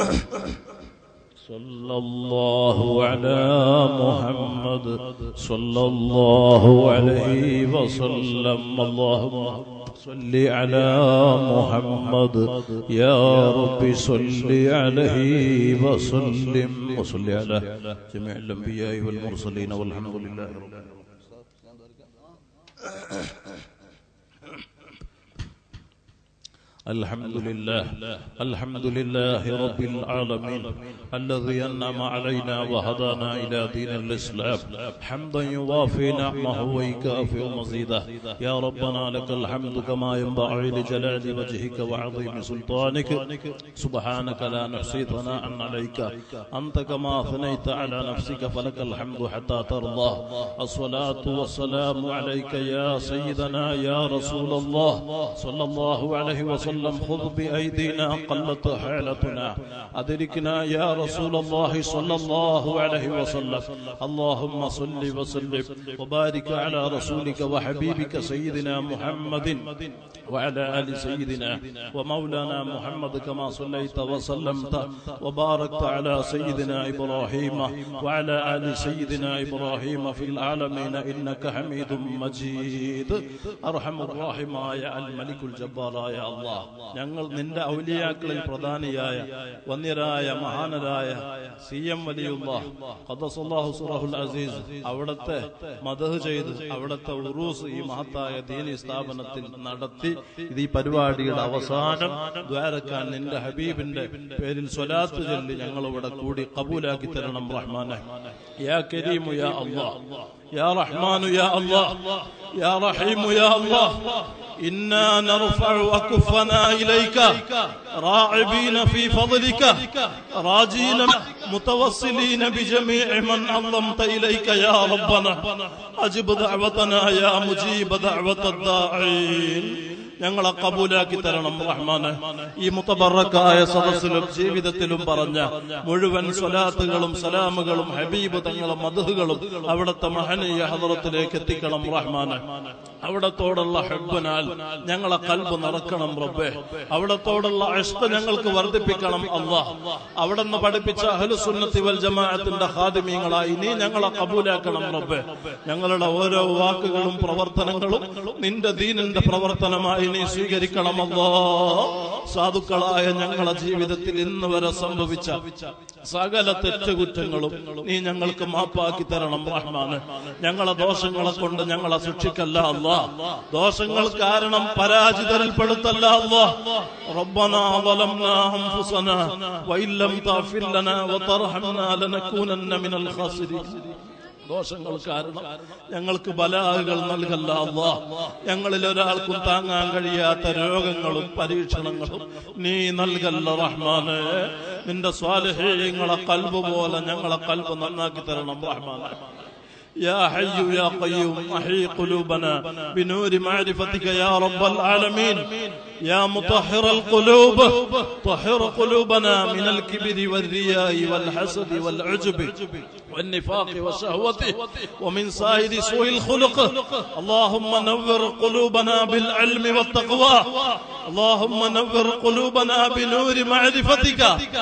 സല്ലല്ലാഹു അലാ മുഹമ്മദ് സല്ലല്ലാഹു അലൈഹി വസല്ലം അല്ലാഹുമ്മ صل على محمد يا رب صل عليه وسلم وصل على جميع الانبياء والمرسلين والحمد لله رب العالمين الحمد لله الحمد لله رب العالمين الذي أنعم علينا وهدانا إلى دين الإسلام حمدا يوافي نعمه ويكافئ مزيده يا ربنا لك الحمد كما ينبغي لجلال وجهك وعظيم سلطانك سبحانك لا نحصي ثناء عليك أنت كما أثنيت على نفسك فلك الحمد حتى ترضى الصلاة والسلام عليك يا سيدنا يا رسول الله صلى الله عليه وسلم خذ بأيدينا قلت حالتنا أدركنا يا رسول الله صلى الله عليه وسلم اللهم صل وسلم وبارك على رسولك وحبيبك سيدنا محمد وعلى آل سيدنا ومولانا محمد كما صليت وسلمت وباركت على سيدنا إبراهيم وعلى آل سيدنا إبراهيم في العالمين إنك حميد مجيد أرحم الراحماയ അൽ മലിക്കുൽ ജബ്ബാറായ അള്ളാഹ് ഞങ്ങൾ നിന്റെ ഔലിയാക്കളിൽ പ്രധാനിയായ വന്യരായ മഹാനരായ സി എം വലിയുള്ള ഖദ്ദസല്ലാഹു സുറഹുൽ അസീസ് അവിടുത്തെ മദഹ് ചെയ്ത് അവിടുത്തെ ഉറൂസ് ഈ മഹത്തായ ദീനി സ്ഥാപനത്തിൽ നടത്തി ഇത് ഈ പരിപാടിയുടെ അവസാനം ദ്വാരക്കാൻ നിന്റെ ഹബീബിന്റെ പേരിൽ സ്വലാത്ത് ചൊല്ലി ഞങ്ങൾ ഇവിടെ കൂടി കബൂലാക്കി തരണം റഹ്മാനെ യാ കരീമു യാ അല്ലാഹ് يا رحمن يا الله يا رحيم يا الله إنا نرفع أكفنا إليك راعبين في فضلك راجين متوصلين بجميع من عظمت إليك يا ربنا أجب دعوتنا يا مجيب دعوة الداعين ഞങ്ങളെ കബൂലാക്കി തരണം റഹ്മാന് ഈ മുത്തബറക്കായ സദസ്സിലും ജീവിതത്തിലും പറഞ്ഞ മുഴുവൻ സ്വലാത്തുകളും സലാമുകളും ഹബീബ് തങ്ങളും മധുഹുകളും അവിടുത്തെ മഹനീയ ഹദറത്തിലേക്ക് എത്തിക്കണം റഹ്മാന് അവിടത്തോടുള്ള ഹെബനാൽ ഞങ്ങളെ കൽബ് നിറക്കണം റബ്ബെ അവിടത്തോടുള്ള ഇഷ്ട ഞങ്ങൾക്ക് വർദ്ധിപ്പിക്കണം അള്ളാഹ് അവിടുന്ന് പഠിപ്പിച്ച അഹലുസുന്നത്തി വൽ ജമാഅത്തിന്റെ ഹാദിമീങ്ങളായി നീ ഞങ്ങളെ കബൂലാക്കണം റബ്ബെ ഞങ്ങളുടെ ഓരോ വാക്കുകളും പ്രവർത്തനങ്ങളും നിന്റെ ദീനിന്റെ പ്രവർത്തനമായി നീ സ്വീകരിക്കണമല്ലോ സാധുക്കളായ ഞങ്ങളെ ജീവിതത്തിൽ ഇന്ന് വരെ സംഭവിച്ച സകല തെറ്റുകുറ്റങ്ങളും നീ ഞങ്ങൾക്ക് മാപ്പാക്കി തരണം റഹ്മാന് ഞങ്ങളെ ദോഷങ്ങളെ കൊണ്ട് ഞങ്ങളെ ശിക്ഷിക്കല്ല അല്ല ദോഷങ്ങൾ കാരണം പരാജിതരിൽപ്പെടുത്തല്ല അല്ല ربنا ظلمنا أنفسنا وإن لم تغفر لنا وترحمنا لنكونن من الخاسرين ദോഷങ്ങൾ കാരണം ഞങ്ങൾക്ക് ബലാഹുകൾ നൽകല്ല അല്ലാ ഞങ്ങളിൽ ഒരാൾക്കും താങ്ങാൻ കഴിയാത്ത രോഗങ്ങളും പരീക്ഷണങ്ങളും നീ നൽകല്ല റഹ്മാന് നിന്റെ സ്വാലഹേയങ്ങളെ കൽബ് പോലെ ഞങ്ങളെ കൽബ് നന്നാക്കി തരണം റഹ്മാന് يا حي يا قيوم أحيي قلوبنا بنور معرفتك يا رب العالمين يا مطهر القلوب طهر قلوبنا من الكبر والرياء والحسد والعجب والنفاق والشهوة ومن سائر سوء الخلق اللهم نور قلوبنا بالعلم والتقوى اللهم نور قلوبنا بنور معرفتك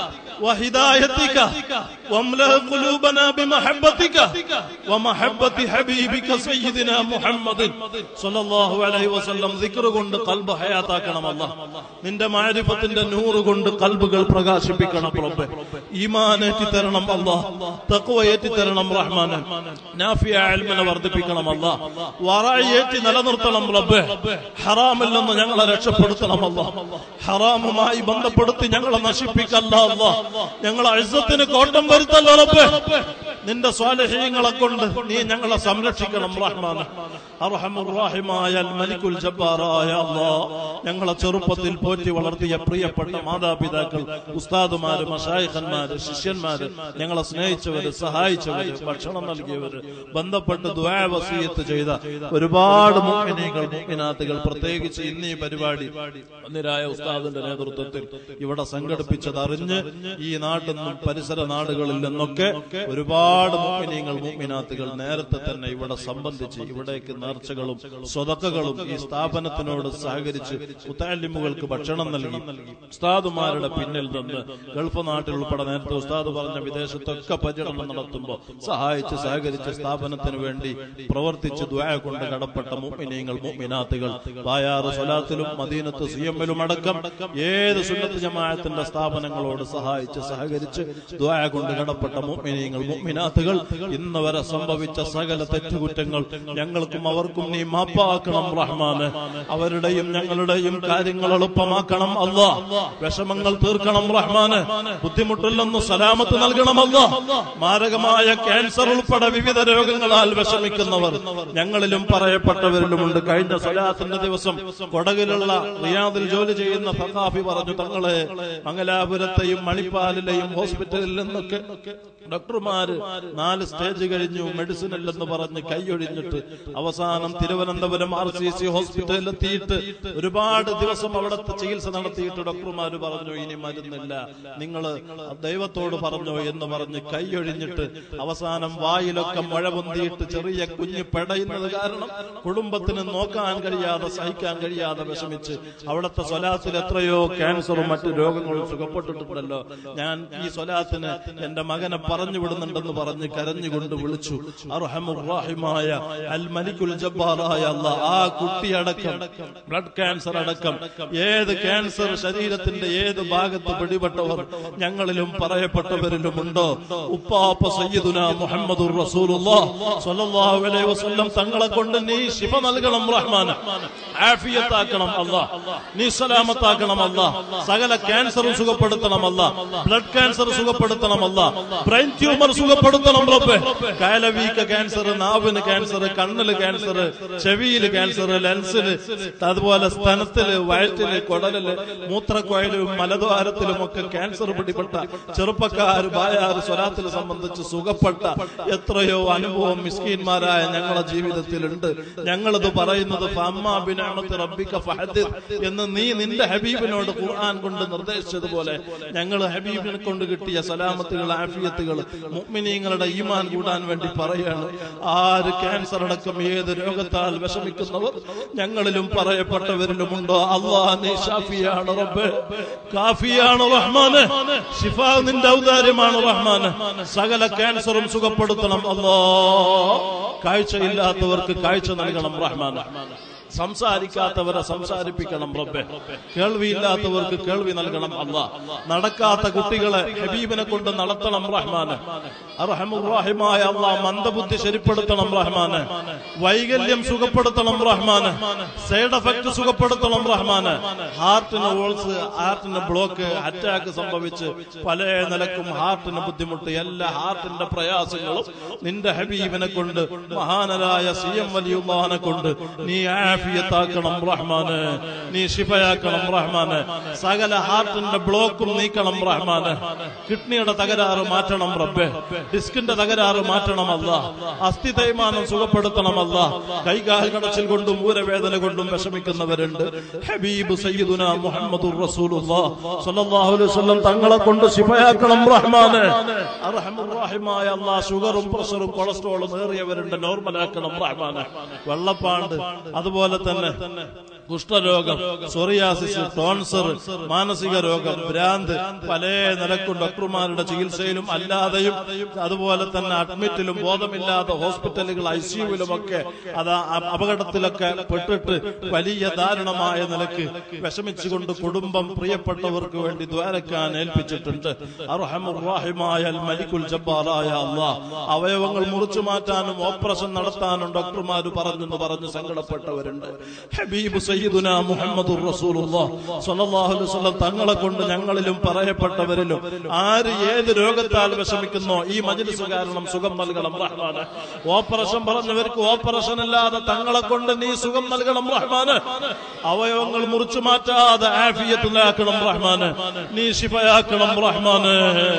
وهدايتك واملأ قلوبنا بمحبتك ومحبة حبيبك سيدنا محمد صلى الله عليه وسلم ذكر കൊണ്ട് കൽബ് ഹയാത്താക്കണം അല്ല നിന്റെ മാരിഫത്തിന്റെ നൂറ് കൊണ്ട് കൽബുകൾ പ്രകാശിപ്പിക്കണം റബ്ബേ ഈമാനേറ്റി തരണം അല്ല തഖ്വയേറ്റി തരണം റഹ്മാനെ നാഫിയ ഇൽമിനെ വർദ്ധിപ്പിക്കണം അല്ല വറയേറ്റി നിലനിർത്തണം റബ്ബേ ഹറാമിൽ നിന്ന് ഞങ്ങളെ രക്ഷപ്പെടുത്തണം അല്ല ഹറാമുമായി ബന്ധപ്പെടുത്തി ഞങ്ങളെ നശിപ്പിക്കല്ല അല്ല ഞങ്ങളെ അഴുസത്തിന് കോട്ടം വരുത്തല്ല റബ്ബേ നിന്റെ സ്വാലഹീങ്ങളെ കൊണ്ട് നീ ഞങ്ങളെ സംരക്ഷിക്കണം റഹ്മാന് അർഹമുറാഹിമായ മലിക്കുൽ ജബ്ബാറായ അല്ലാഹ് ഞങ്ങളെ ചെറുപ്പത്തിൽ പോറ്റി വളർത്തിയ പ്രിയപ്പെട്ട മാതാപിതാക്കൾ ഉസ്താദുമാര് മഷായിഖന്മാര് ശിഷ്യന്മാര് ഞങ്ങളെ സ്നേഹിച്ചവര് സഹായിച്ചവര് ഭക്ഷണം നൽകിയവര് ബന്ധപ്പെട്ട് ദ്വാവസീയത്ത് ചെയ്ത ഒരുപാട് മുഖ്യനീകൾ മുഖ്യനാഥുകൾ പ്രത്യേകിച്ച് ഇന്ന് ഈ പരിപാടി ഒന്നിരായ ഉസ്താദിന്റെ നേതൃത്വത്തിൽ ഇവിടെ സംഘടിപ്പിച്ചത് അറിഞ്ഞ് ഈ നാട്ടിൽ നിന്നും പരിസര നാടുകളിൽ നിന്നൊക്കെ ഒരുപാട് മുഖ്യനീങ്ങൾ മുഖ്യനാഥുകൾ നേരത്തെ തന്നെ ഇവിടെ സംബന്ധിച്ച് ഇവിടേക്ക് നേർച്ചകളും സ്വതക്കകളും ഈ സ്ഥാപനത്തിനോട് സഹകരിച്ച് മുത്താലിമുകൾക്ക് ഭക്ഷണം നൽകി ഉസ്താദുമാരുടെ പിന്നിൽ നിന്ന് ഗൾഫ് നാട്ടിൽ ഉൾപ്പെടെ നേരത്തെ ഉസ്താദ് പറഞ്ഞ വിദേശത്തൊക്കെ പര്യടനം നടത്തുമ്പോൾ സഹായിച്ച് സഹകരിച്ച് സ്ഥാപനത്തിന് വേണ്ടി പ്രവർത്തിച്ച് ദ്വായ കൊണ്ട് കടപ്പെട്ട മുഅ്മിനീങ്ങൾ മുഅ്മിനാത്തുകൾ ബായാറ് സ്വലാത്തിലും മദീനത്ത് സി എമ്മിലും അടക്കം ഏത് സുന്നത്ത് ജമാഅത്തിന്റെ സ്ഥാപനങ്ങളോട് സഹായിച്ചു സഹായിച്ച് സഹകരിച്ച് ദ്വായ കൊണ്ട് കടപ്പെട്ട മുഅ്മിനീങ്ങൾ മുഅ്മിനാത്തുകൾ ഇന്ന് വരെ സംഭവിച്ച സകല തെറ്റുകുറ്റങ്ങൾ ഞങ്ങൾക്കും അവർക്കും നീ മാപ്പാക്കണം റഹ്മാന് അവരുടെയും ഞങ്ങളുടെയും കാര്യങ്ങൾ എളുപ്പമാക്കണം അല്ലാ വിഷമങ്ങൾ തീർക്കണം റഹ്മാന് ബുദ്ധിമുട്ടില്ലെന്ന് സലാമത്ത് നൽകണം അല്ലാ മാരകമായ ക്യാൻസർ ഉൾപ്പെടെ വിവിധ രോഗങ്ങളാൽ വിഷമിക്കുന്നവർ ഞങ്ങളിലും പറയപ്പെട്ടവരിലുമുണ്ട് കഴിഞ്ഞ സലാത്തിന്റെ ദിവസം കൊടകിലുള്ള റിയാദിൽ ജോലി ചെയ്യുന്ന സഖാഫി പറഞ്ഞു തങ്ങളെ മംഗലാപുരത്തെയും മണിപ്പാലിലെയും ഹോസ്പിറ്റലിൽ നിന്നൊക്കെ ഡോക്ടർമാര് നാല് സ്റ്റേജ് കഴിഞ്ഞു മെഡിസിൻ ഇല്ലെന്ന് പറഞ്ഞ് കൈയൊഴിഞ്ഞിട്ട് അവസാനം തിരുവനന്തപുരം ആർ സി സി ഹോസ്പിറ്റലിൽ എത്തിയിട്ട് ഒരുപാട് ദിവസം അവിടുത്തെ ചികിത്സ നടത്തിയിട്ട് ഡോക്ടർമാര് പറഞ്ഞു ഇനി മരുന്നില്ല നിങ്ങൾ ദൈവത്തോട് പറഞ്ഞോ എന്ന് പറഞ്ഞ് കൈയൊഴിഞ്ഞിട്ട് അവസാനം വായിലൊക്കെ മുഴ പൊന്തിയിട്ട് ചെറിയ കുഞ്ഞ് പെടയുന്നത് കാരണം കുടുംബത്തിന് നോക്കാൻ കഴിയാതെ സഹിക്കാൻ കഴിയാതെ വിഷമിച്ച് അവിടുത്തെ സ്വലാത്തിൽ എത്രയോ ക്യാൻസറും മറ്റു രോഗങ്ങളും സുഖപ്പെട്ടിട്ടുണ്ടല്ലോ ഞാൻ ഈ സ്വലാത്തിന് എന്റെ മകനെ പറഞ്ഞു വിടുന്നുണ്ടെന്ന് പറഞ്ഞ് കരഞ്ഞുകൊണ്ട് വിളിച്ചു അർഹമുറാഹിമായ അൽ മലിക്കുൽ ജബ്ബാറായ അല്ലാ ആ കുട്ടിയടക്കം ബ്ലഡ് ക്യാൻസർ അടക്കം ഏത് ക്യാൻസർ ശരീരത്തിന്റെ ഏത് ഭാഗത്ത് പിടിപെട്ടവർ ഞങ്ങളിലും പറയപ്പെട്ടവരിലും ഉണ്ടോ ഉപ്പാപ്പ സയ്യിദുന മുഹമ്മദുർ റസൂലുള്ളാഹ് സ്വല്ലല്ലാഹു അലൈഹി വസല്ലം തങ്ങളെ കൊണ്ട് നീ ശിഫ നൽകണം റഹ്മാൻ ആഫിയത്താക്കണം അല്ലാ നീ സലാമത്താക്കണം അല്ലാ സകല ക്യാൻസറും സുഖപ്പെടുത്തണം അല്ലാ ബ്ലഡ് ക്യാൻസർ സുഖപ്പെടുത്തണം അല്ലാ ബ്രെയിൻ ട്യൂമർ സുഖപ്പെടുത്തണം റബ്ബേ കയലവീക്ക ക്യാൻസർ നാവിന് ക്യാൻസർ കണ്ണില് ക്യാൻസർ ചെവിയില് ക്യാൻസർ ലെൻസില് അതുപോലെ സ്തനത്തില് വയറ്റില് കുടലില് മൂത്രക്കൊയലും മലദ്വാരത്തിലും ഒക്കെ ക്യാൻസർ പിടിപെട്ട ചെറുപ്പക്കാർ ബായാർ സ്വലാത്തിൽ സംബന്ധിച്ച് സുഖപ്പെട്ട എത്രയോ അനുഭവം മിസ്കീന്മാരായ ഞങ്ങളുടെ ജീവിതത്തിലുണ്ട് ഞങ്ങളിത് പറയുന്നത് ഫഅമ്മാ ബിനിഅമത്തി റബ്ബിക ഫഹദ്ദിദ് എന്ന് നീ നിന്റെ ഹബീബിനോട് ഖുർആൻ കൊണ്ട് നിർദ്ദേശിച്ചതുപോലെ ഞങ്ങൾ ഹബീബിനെ കൊണ്ട് കിട്ടിയ സലാമത്തുകൾ ആഫിയത്തുകൾ മുഅ്മിനീങ്ങളുടെ ഈമാൻ കൂടാൻ വേണ്ടി പറയാണ് ആര് ക്യാൻസർ അടക്കം ഏത് രോഗത്താൽ വിഷമിക്കുന്നവർ ഞങ്ങളിലും പറയപ്പെട്ടവരിലുമുണ്ടോ അള്ളാഹ് നീ ഷാഫിയാണ് റബ്ബ് കാഫിയാണ് റഹ്മാന് ഷിഫ നിന്റെ ഔദാര്യമാണ് റഹ്മാന് സകല ക്യാൻസറും സുഖപ്പെടുത്തണം അല്ലോ കാഴ്ചയില്ലാത്തവർക്ക് കാഴ്ച നൽകണം റഹ്മാന് സംസാരിക്കാത്തവരെ സംസാരിപ്പിക്കണം റബ്ബെ കേൾവിയില്ലാത്തവർക്ക് കേൾവി നൽകണം അല്ല നടക്കാത്ത കുട്ടികളെ ഹബീബിനെ കൊണ്ട് നടത്തണം റഹ്മാന് അർഹമുറാഹിമായ അല്ല മന്ദബുദ്ധി ശരിപ്പെടുത്തണം റഹ്മാന് വൈകല്യം സുഖപ്പെടുത്തണം റഹ്മാന് സൈഡ് എഫക്ട് സുഖപ്പെടുത്തണം റഹ്മാന് ഹാർട്ടിന് ഓൾസ് ഹാർട്ടിന് ബ്ലോക്ക് അറ്റാക്ക് സംഭവിച്ച് പല നിലക്കും ഹാർട്ടിന് ബുദ്ധിമുട്ട് എല്ലാ ഹാർട്ടിന്റെ പ്രയാസങ്ങളും നിന്റെ ഹബീബിനെ കൊണ്ട് മഹാനരായ സി എം വലിയുള്ളഹാനെ കൊണ്ട് നീ ആഫിയത്താക്കണം റഹ്മാന് നീ ഷിഫയാക്കണം റഹ്മാന് സകല ഹാർട്ടിന്റെ ബ്ലോക്കും നീക്കണം റഹ്മാന് കിഡ്നിയുടെ തകരാറ് മാറ്റണം റബ്ബെ ഡിസ്കിന്റെ തകരാറ് മാറ്റണമല്ല അസ്ഥി തേയ്മാനം സുഖപ്പെടുത്തണമല്ല കൈകാൽ കടച്ചിൽ കൊണ്ടും ഊരവേദന കൊണ്ടും വിഷമിക്കുന്നവരുണ്ട് ഹബീബ് സയ്യിദുന മുഹമ്മദുർ റസൂലുള്ളാഹ് സ്വല്ലല്ലാഹു അലൈഹി വസല്ലം തങ്ങളെ കൊണ്ട് ശിഫയാക്കണം റഹ്മാന് അർഹമുർ അല്ലാ ഷുഗറും പ്രഷറും കൊളസ്ട്രോളും ഏറിയവരുണ്ട് നോർമലാക്കണം റഹ്മാന് വെള്ളപ്പാണ്ട് അതുപോലെ തന്നെ കുഷ്ഠരോഗം സൊറിയാസിസ് ടോൺസർ മാനസിക രോഗം ഭ്രാന്ത് പല നിലക്കും ഡോക്ടർമാരുടെ ചികിത്സയിലും അല്ലാതെയും അതുപോലെ തന്നെ അഡ്മിറ്റിലും ബോധമില്ലാത്ത ഹോസ്പിറ്റലുകൾ ഐസിയുവിലുമൊക്കെ അത് അ- അപകടത്തിലൊക്കെ പെട്ടിട്ട് വലിയ ദാരുണമായ നിലക്ക് വിഷമിച്ചുകൊണ്ട് കുടുംബം പ്രിയപ്പെട്ടവർക്ക് വേണ്ടി ദ്വാരക്കാൻ ഏൽപ്പിച്ചിട്ടുണ്ട് അർഹമുറാഹിമായ അൽ മലിക്കുൽ ജബ്ബാറായ അള്ളാഹ് അവയവങ്ങൾ മുറിച്ചു മാറ്റാനും ഓപ്പറേഷൻ നടത്താനും ഡോക്ടർമാർ പറഞ്ഞെന്ന് പറഞ്ഞ് സങ്കടപ്പെട്ടവരുണ്ട് ഹബീബ് സയ്യിദുന മുഹമ്മദുർ റസൂലുള്ളാഹ് സ്വല്ലല്ലാഹു അലൈഹി വസല്ലം തങ്ങളെ കൊണ്ട് ഞങ്ങളിലും പറയപ്പെട്ടവരിലും ആര് ഏത് രോഗത്താൽ വിഷമിക്കുന്നോ ഈ മജ്ലിസ് കാരണം സുഖം നൽകണം റഹ്മാന് ഓപ്പറേഷൻ പറഞ്ഞവർക്ക് ഓപ്പറേഷൻ അല്ലാതെ തങ്ങളെ കൊണ്ട് നീ സുഖം നൽകണം റഹ്മാന് അവയവങ്ങൾ മുറിച്ചു മാറ്റാതെ ആഫിയത്തിലാക്കണം റഹ്മാന് നീ ശിഫയാക്കണം റഹ്മാന്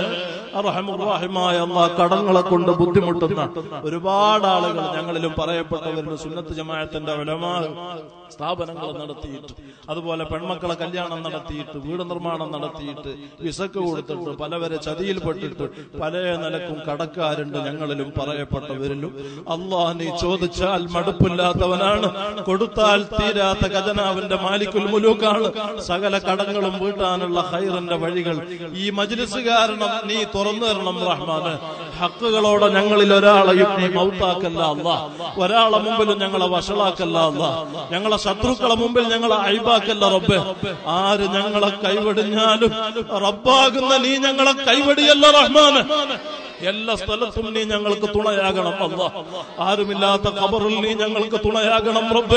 അർഹമുറാഹിമായ അള്ളാഹ് കടങ്ങളെ കൊണ്ട് ബുദ്ധിമുട്ടുന്ന ഒരുപാട് ആളുകൾ ഞങ്ങളിലും പറയപ്പെട്ടവരിലും സുന്നത്ത് ജമാഅത്തിന്റെ ഉലമാ സ്ഥാപനങ്ങൾ നടത്തിയിട്ട് അതുപോലെ പെൺമക്കളെ കല്യാണം നടത്തിയിട്ട് വീട് നിർമ്മാണം നടത്തിയിട്ട് വിസക്ക് കൊടുത്തിട്ട് പലവരെ ചതിയിൽപ്പെട്ടിട്ട് പല നിലക്കും കടക്കാരുണ്ട് ഞങ്ങളിലും പറയപ്പെട്ടവരിലും അള്ളാഹ് നീ ചോദിച്ചാൽ മടുപ്പില്ലാത്തവനാണ് കൊടുത്താൽ തീരാത്ത ഖജനാവിന്റെ മാലിക്കുൽ മുലൂക്കാണ് സകല കടങ്ങളും വീട്ടാനുള്ള ഹൈറിന്റെ വഴികൾ ഈ മജ്ലിസ് കാരണം നീ തുറന്നു തരണം റഹ്മാന് ഹക്കുകളോടെ ഞങ്ങളിൽ ഒരാളെയും നീ മൗത്താക്കല്ല അല്ല ഒരാളെ മുമ്പിലും ഞങ്ങളെ വഷളാക്കല്ല അല്ല ഞങ്ങളെ ശത്രുക്കളെ മുമ്പിൽ ഞങ്ങളെ അഴിബാക്കല്ല റബ്ബെ ആര് ഞങ്ങളെ കൈവടിഞ്ഞാലും റബ്ബാകുന്ന നീ ഞങ്ങളെ കൈവടിയല്ല റഹ്മാന് എല്ലാ സ്ഥലത്തും നീ ഞങ്ങൾക്ക് തുണയാകണം അല്ല ആരുമില്ലാത്ത ഖബറിൽ നീ ഞങ്ങൾക്ക് തുണയാകണം റബ്ബെ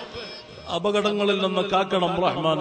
അപകടങ്ങളിൽ നിന്ന് കാക്കണം റഹ്മാന്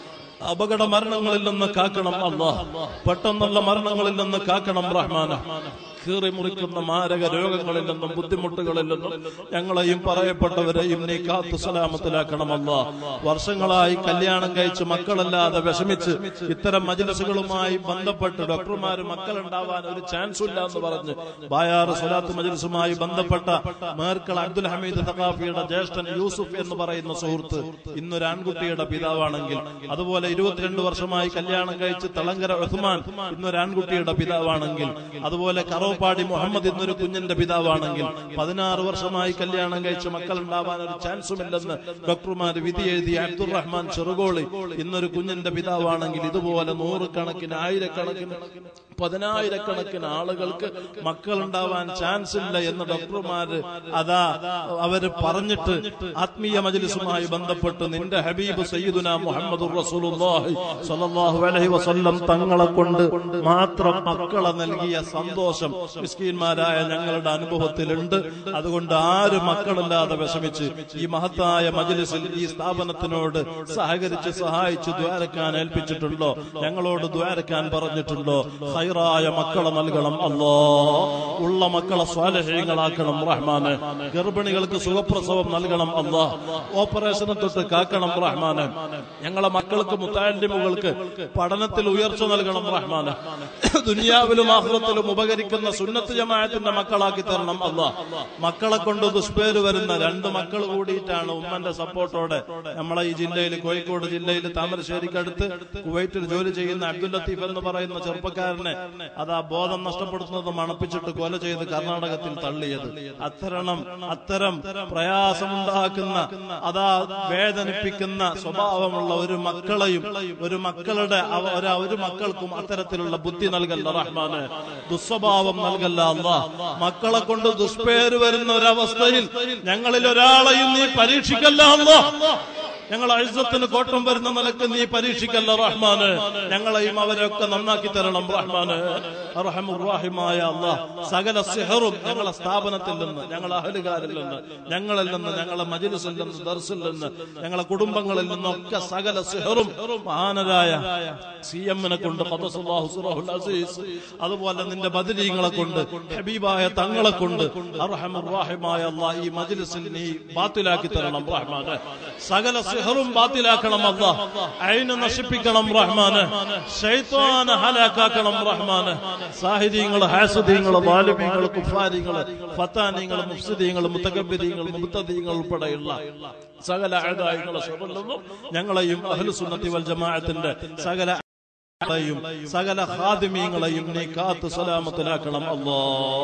അപകട മരണങ്ങളിൽ നിന്ന് കാക്കണം അല്ല പെട്ടെന്നുള്ള മരണങ്ങളിൽ നിന്ന് കാക്കണം റഹ്മാന് കീറി മുറിക്കുന്ന മാരക രോഗങ്ങളിൽ നിന്നും ബുദ്ധിമുട്ടുകളിൽ നിന്നും ഞങ്ങളെയും പറയപ്പെട്ടവരെയും നീ കാത്തു സലാമത്തിലാക്കണമല്ല വർഷങ്ങളായി കല്യാണം കഴിച്ച് മക്കളല്ലാതെ വിഷമിച്ച് ഇത്തരം മജിലിസുകളുമായി ബന്ധപ്പെട്ട് ഡോക്ടർമാര് മക്കളുണ്ടാവാൻ ഒരു ചാൻസ് ഇല്ല എന്ന് പറഞ്ഞ് ബായാറ് സ്വലാത്ത് മജിലിസുമായി ബന്ധപ്പെട്ട മേർക്കൾ അബ്ദുൽ ഹമീദ് തഖാഫിയുടെ ജ്യേഷ്ഠൻ യൂസുഫ് എന്ന് പറയുന്ന സുഹൃത്ത് ഇന്നൊരു ആൺകുട്ടിയുടെ പിതാവാണെങ്കിൽ അതുപോലെ ഇരുപത്തിരണ്ട് വർഷമായി കല്യാണം കഴിച്ച് തളങ്കര ഉസ്മാൻ ഇന്നൊരു ആൺകുട്ടിയുടെ പിതാവാണെങ്കിൽ അതുപോലെ കറോപ്പാടി മുഹമ്മദ് ഇന്നൊരു കുഞ്ഞിന്റെ പിതാവാണെങ്കിൽ പതിനാറ് വർഷമായി കല്യാണം കഴിച്ച് മക്കൾ ഉണ്ടാവാൻ ഒരു ചാൻസുമില്ലെന്ന് ഡോക്ടർമാർ വിധി എഴുതിയ അബ്ദുറഹ്മാൻ ചെറുകോളി ഇന്നൊരു കുഞ്ഞിന്റെ പിതാവാണെങ്കിൽ ഇതുപോലെ നൂറുകണക്കിന് ആയിരക്കണക്കിന് പതിനായിരക്കണക്കിന് ആളുകൾക്ക് മക്കൾ ഉണ്ടാവാൻ ചാൻസ് ഇല്ല എന്ന് ഡോക്ടർമാര് അതാ അവര് പറഞ്ഞിട്ട് ആത്മീയ മജ്ലിസുമായി ബന്ധപ്പെട്ട് നിന്റെ ഹബീബ് സയ്യിദുന മുഹമ്മദ് റസൂലുള്ളാഹി സ്വല്ലല്ലാഹു അലൈഹി വസല്ലം തങ്ങളെ കൊണ്ട് മാത്രം മക്കളെ നൽകിയ സന്തോഷം മിസ്കീന്മാരായ ഞങ്ങളുടെ അനുഭവത്തിലുണ്ട് അതുകൊണ്ട് ആര് മക്കളില്ലാതെ വിഷമിച്ച് ഈ മഹത്തായ മജ്ലിസിൽ ഈ സ്ഥാപനത്തിനോട് സഹകരിച്ച് സഹായിച്ച് ദ്വാരക്കാൻ ഏൽപ്പിച്ചിട്ടുണ്ടോ ഞങ്ങളോട് ദ്വാരക്കാൻ പറഞ്ഞിട്ടുണ്ടോ ഹൈറായ മക്കളെ നൽകണം അല്ലോ ഉള്ള മക്കളെ സ്വാലഹ്യങ്ങളാക്കണം റഹ്മാന് ഗർഭിണികൾക്ക് സുഖപ്രസവം നൽകണം അല്ലാ ഓപ്പറേഷനെ തൊട്ട് കാക്കണം റഹ്മാന് ഞങ്ങളെ മക്കൾക്ക് മുത്താലിമുകൾക്ക് പഠനത്തിൽ ഉയർച്ച നൽകണം റഹ്മാന് ദുനിയാവിലും ആഹ്റത്തിലും ഉപകരിക്കുന്ന സുന്നത്ത് ജമാഅത്തിന്റെ മക്കളാക്കി തരണം അല്ലാ മക്കളെ കൊണ്ട് ദുഷ്പേര് വരുന്ന രണ്ട് മക്കൾ കൂടിയിട്ടാണ് ഉമ്മന്റെ സപ്പോർട്ടോടെ നമ്മളെ ഈ ജില്ലയിൽ കോഴിക്കോട് ജില്ലയിൽ താമരശ്ശേരിക്കടുത്ത് കുവൈറ്റിൽ ജോലി ചെയ്യുന്ന അബ്ദുൽ ലത്തീഫ് എന്ന് പറയുന്ന ചെറുപ്പക്കാരനെ അതാ ബോധം നഷ്ടപ്പെടുത്തുന്നത് മണപ്പിച്ചിട്ട് കൊല ചെയ്ത് കർണാടകത്തിൽ തള്ളിയത് അത്തരണം അത്തരം പ്രയാസമുണ്ടാക്കുന്ന അതാ വേദനിപ്പിക്കുന്ന സ്വഭാവമുള്ള ഒരു മക്കളെയും ഒരു മക്കളുടെ അവ- ഒരു- ഒരു മക്കൾക്കും അത്തരത്തിലുള്ള ബുദ്ധി നൽകല്ല റഹ്മാന് ദുസ്വഭാവം നൽകല്ല അല്ലാ മക്കളെ കൊണ്ട് ദുഷ്പേര് വരുന്ന ഒരവസ്ഥയിൽ ഞങ്ങളിൽ ഒരാളെയും നീ പരീക്ഷിക്കല്ല അല്ലാ ഞങ്ങൾ അഴുസത്തിന് കോട്ടം വരുന്ന നിലക്ക് നീ പരീക്ഷിക്കല്ല റഹ്മാന് ഞങ്ങളെയും അവരെയൊക്കെ നന്നാക്കി തരണം റഹ്മാന് റഹമുറാഹിമായ അള്ളാഹ് സകല സിഹറും ഞങ്ങളെ സ്ഥാപനത്തിൽ നിന്ന് ഞങ്ങളെ അഹലുകാരിൽ നിന്ന് ഞങ്ങളിൽ നിന്ന് ഞങ്ങളെ മജിലിസിൽ നിന്ന് ദർസിൽ നിന്ന് ഞങ്ങളെ കുടുംബങ്ങളിൽ നിന്നൊക്കെ സകല സിഹറും മഹാനരായ സി എമ്മിനെ കൊണ്ട് ഖദസുല്ലാഹു സുറഹുൽ അസീസ് അതുപോലെ നിന്റെ ബദരീങ്ങളെ കൊണ്ട് ഹബീബായ തങ്ങളെ കൊണ്ട് അർഹമുറാഹിമായ അള്ളാഹ് ഈ മജിലിസിൽ നീ ബാത്തിലാക്കി തരണം റഹ്മാന് സകല സിഹറും ബാത്തിലാക്കണം അല്ല അയിന് നശിപ്പിക്കണം റഹ്മാന് ഷൈത്വാന് ഹലാക്കാക്കണം റഹ്മാന് സാഹിര്യങ്ങള് ഹാസദീങ്ങള് വാലിബീങ്ങള് കുഫാരിങ്ങള് ഫത്താനിങ്ങള് മുഫ്സിദീങ്ങള് മുത്തകബിദീങ്ങൾ മുത്തദീങ്ങൾ ഉൾപ്പെടെയുള്ള സകല അഴതായികളെ ഷറുള്ളതും ഞങ്ങളെയും അഹ്ലുസുന്നത്തി വൽ ജമാഅത്തിന്റെ സകല ങ്ങളെയും സകല ഹാദിമീങ്ങളെയും നീ കാത്തു സലാമത്തിലാക്കണം അല്ലോ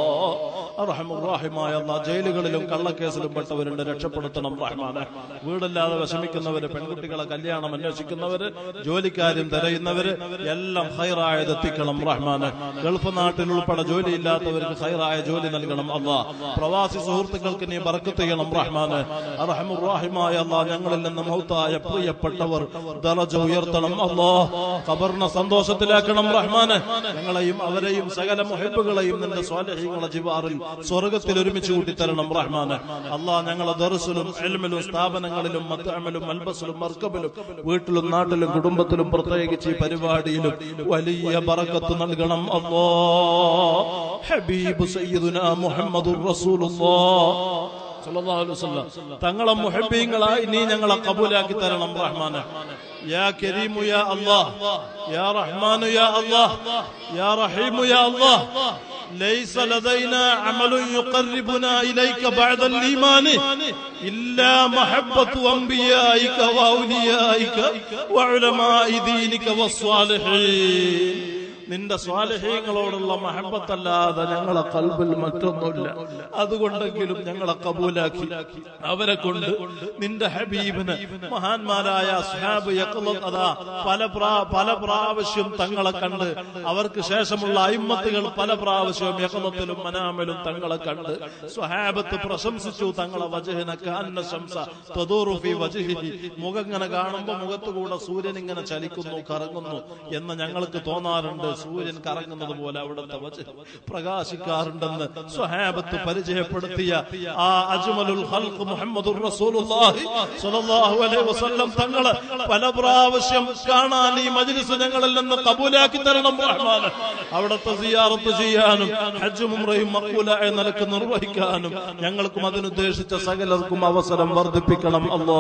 റഹമുറാഹിമായ അല്ലാ ജയിലുകളിലും കള്ളക്കേസിലും പെട്ടവരുണ്ട് രക്ഷപ്പെടുത്തണം റഹ്മാനെ വീടില്ലാതെ വിഷമിക്കുന്നവര് പെൺകുട്ടികളെ കല്യാണം അന്വേഷിക്കുന്നവര് ജോലിക്കാരും തിരയുന്നവര് എല്ലാം ഹൈറായത് എത്തിക്കണം റഹ്മാനെ ഗൾഫ് നാട്ടിൽ ഉൾപ്പെടെ ജോലിയില്ലാത്തവർക്ക് ഹൈറായ ജോലി നൽകണം അല്ലാ പ്രവാസി സുഹൃത്തുക്കൾക്ക് നീ ബർക്കത്ത് ചെയ്യണം റഹ്മാനെ റഹമുറാഹിമായ അല്ലാ ഞങ്ങളിൽ നിന്ന് മൗത്തായ പ്രിയപ്പെട്ടവർ ദറജ ഉയർത്തണം അല്ലാ ഖബറിനെ സന്തോഷത്തിലാക്കണം റഹ്മാന് ഞങ്ങളെയും അവരെയും സകല മുഹിബുകളെയും നിന്റെ സ്വാലഹ്യങ്ങളെ ജിവാറിൽ സ്വർഗത്തിൽ ഒരുമിച്ച് കൂട്ടിത്തരണം റഹ്മാന് അല്ലാ ഞങ്ങളെ ദർസിലും എൽമിലും സ്ഥാപനങ്ങളിലും മത്തഅമലും മൽബസിലും മർക്കബിലും വീട്ടിലും നാട്ടിലും കുടുംബത്തിലും പ്രത്യേകിച്ച് ഈ പരിപാടിയിലും വലിയ ബറക്കത്ത് നൽകണം അല്ലാ ഹബീബ് സയ്യിദുന മുഹമ്മദുർ റസൂലുള്ളാഹ് സല്ലല്ലാഹു അലൈഹി വസല്ലം തങ്ങളെ മുഹബ്ബീങ്ങളായി നീ ഞങ്ങളെ കബൂലാക്കി തരണം റഹ്മാനെ യാ കരീമു യാ അല്ലാഹ് യാ റഹ്മാനു യാ അല്ലാഹ് യാ റഹീമു യാ അല്ലാഹ് ليس لدينا عمل يقربنا إليك بعد الإيمان إلا محبة أنبيائك وأوليائك وعلماء دينك والصالحين നിന്റെ സ്വാലഹ്യങ്ങളോടുള്ള മഹബത്തല്ലാതെ ഞങ്ങളെ കൽബിൽ മറ്റൊന്നുമില്ല അതുകൊണ്ടെങ്കിലും ഞങ്ങളെ കബൂലാക്കി അവരെ കൊണ്ട് നിന്റെ ഹബീബിന് മഹാന്മാരായ അസ്ഹാബ് യഖ്ലത്ത് അതാ പല പ്രാ- പല പ്രാവശ്യം തങ്ങളെ കണ്ട് അവർക്ക് ശേഷമുള്ള അയിമത്തുകൾ പല പ്രാവശ്യവും യഖ്ലത്തിലും മനാമിലും തങ്ങളെ കണ്ട് സ്വഹാബത്ത് പ്രശംസിച്ചു തങ്ങളെ വജഹിന കാന്ന ശംസ തദൂറു ഫീ വജ്ഹിഹി മുഖം ഇങ്ങനെ കാണുമ്പോൾ മുഖത്തുകൂടെ സൂര്യൻ ഇങ്ങനെ ചലിക്കുന്നു കറങ്ങുന്നു എന്ന് ഞങ്ങൾക്ക് തോന്നാറുണ്ട് സൂര്യൻ കറങ്ങുന്നത് പോലെ അവിടുത്തെ വജഹ് പ്രകാശിക്കാറുണ്ടെന്ന് സ്വഹാബത്ത് പരിചയപ്പെടുത്തിയ ആ അജ്മലുൽ ഖൽഖ് മുഹമ്മദുർ റസൂലുള്ളാഹി സ്വല്ലല്ലാഹു അലൈഹി വസല്ലം തങ്ങളെ പല പ്രാവശ്യം കാണാൻ ഈ മജ്ലിസ് ഞങ്ങളിൽ നിന്ന് കബൂലാക്കി തരണം റഹ്മാൻ അവിടുത്തെ സിയാറത്ത് ചെയ്യാനും ഹജ്ജും ഉംറയും മഖൂലായ നിലക്ക് നിർവഹിക്കാനും ഞങ്ങൾക്കും അതിനുദ്ദേശിച്ച സകലർക്കും അവസരം വർദ്ധിപ്പിക്കണം അല്ലാ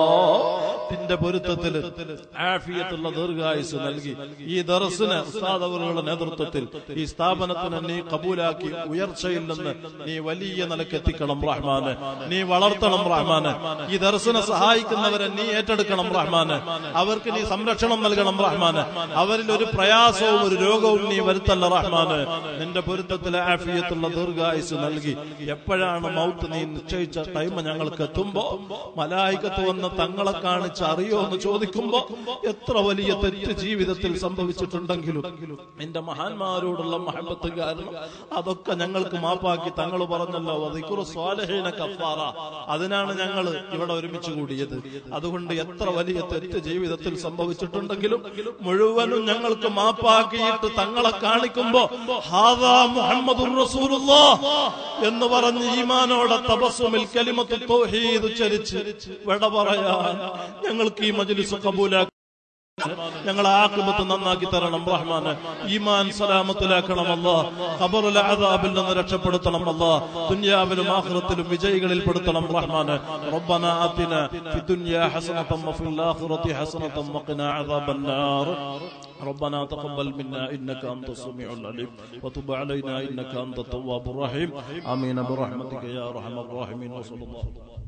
നിന്റെ പൊരുത്തത്തിൽ ആഫിയത്തുള്ള ദീർഘായുസ് നൽകി ഈ ദർസിന് ഉസ്താദ് അവരുടെ നേതൃത്വത്തിൽ ഈ സ്ഥാപനത്തിന് നീ കബൂലാക്കി ഉയർച്ചയിൽ നിന്ന് നീ വലിയ നിലക്ക് എത്തിക്കണം റഹ്മാന് നീ വളർത്തണം റഹ്മാന് ഈ ദർസിനെ സഹായിക്കുന്നവരെ നീ ഏറ്റെടുക്കണം റഹ്മാന് അവർക്ക് നീ സംരക്ഷണം നൽകണം റഹ്മാന് അവരിൽ ഒരു പ്രയാസവും ഒരു രോഗവും നീ വരുത്തല്ല റഹ്മാന് നിന്റെ പൊരുത്തത്തിൽ ആഫിയത്തുള്ള ദീർഘായുസ് നൽകി എപ്പോഴാണ് മൗത്ത് നീ നിശ്ചയിച്ച ടൈം ഞങ്ങൾക്ക് എത്തുമ്പോ മലായികത്ത് വന്ന് തങ്ങളെ കാണിച്ച് അറിയോ എന്ന് ചോദിക്കുമ്പോ എത്ര വലിയ തെറ്റ് ജീവിതത്തിൽ സംഭവിച്ചിട്ടുണ്ടെങ്കിലും നിന്റെ മഹാന്മാരോടുള്ള മഹബത്ത് കാരണം അതൊക്കെ ഞങ്ങൾക്ക് മാപ്പാക്കി തങ്ങൾ പറഞ്ഞല്ലോ അതിക്കുറു സ്വാലഹീന കഫാറ അതിനാണ് ഞങ്ങൾ ഇവിടെ ഒരുമിച്ച് കൂടിയത് അതുകൊണ്ട് എത്ര വലിയ തെറ്റ് ജീവിതത്തിൽ സംഭവിച്ചിട്ടുണ്ടെങ്കിലും മുഴുവനും ഞങ്ങൾക്ക് മാപ്പാക്കിയിട്ട് തങ്ങളെ കാണിക്കുമ്പോ ഹാദാ മുഹമ്മദുർ റസൂലുള്ളാഹ് എന്ന് പറഞ്ഞ് ഈമാനോടെ തപസ്സുമിൽ കലിമത്ത് തൗഹീദ് ഉച്ചരിച്ച് വിട പറയാൻ ഞങ്ങൾക്ക് ഈ മജ്ലിസ് കബൂലാക്കി ഞങ്ങളെ ആക്രിമത്ത് നന്നാക്കി തരണം റഹ്മാന് ഈമാൻ സലാമത്തിലാക്കണം അല്ലാ ഖബറുൽ അദാബിൽ നിന്ന് രക്ഷപ്പെടുത്തണം അല്ലാ ദുനിയാവിലും ആഖിറത്തിലും വിജയികളിൽ പെടുത്തണം റഹ്മാന് റബ്ബന ആതിന ഫി ദുനിയാ ഹസനതൻ വഫിൽ ആഖിറതി ഹസനതൻ വഖിനാ അദാബൻ നാർ ربنا تقبل منا انك انت السميع العليم وتب علينا انك انت التواب الرحيم امين برحمتك يا ارحم الراحمين وصلى الله عليه وسلم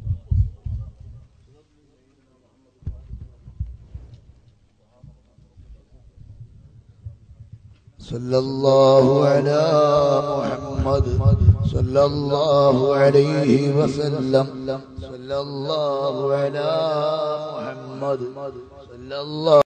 صلى الله على محمد صلى الله عليه وسلم صلى الله على محمد صلى الله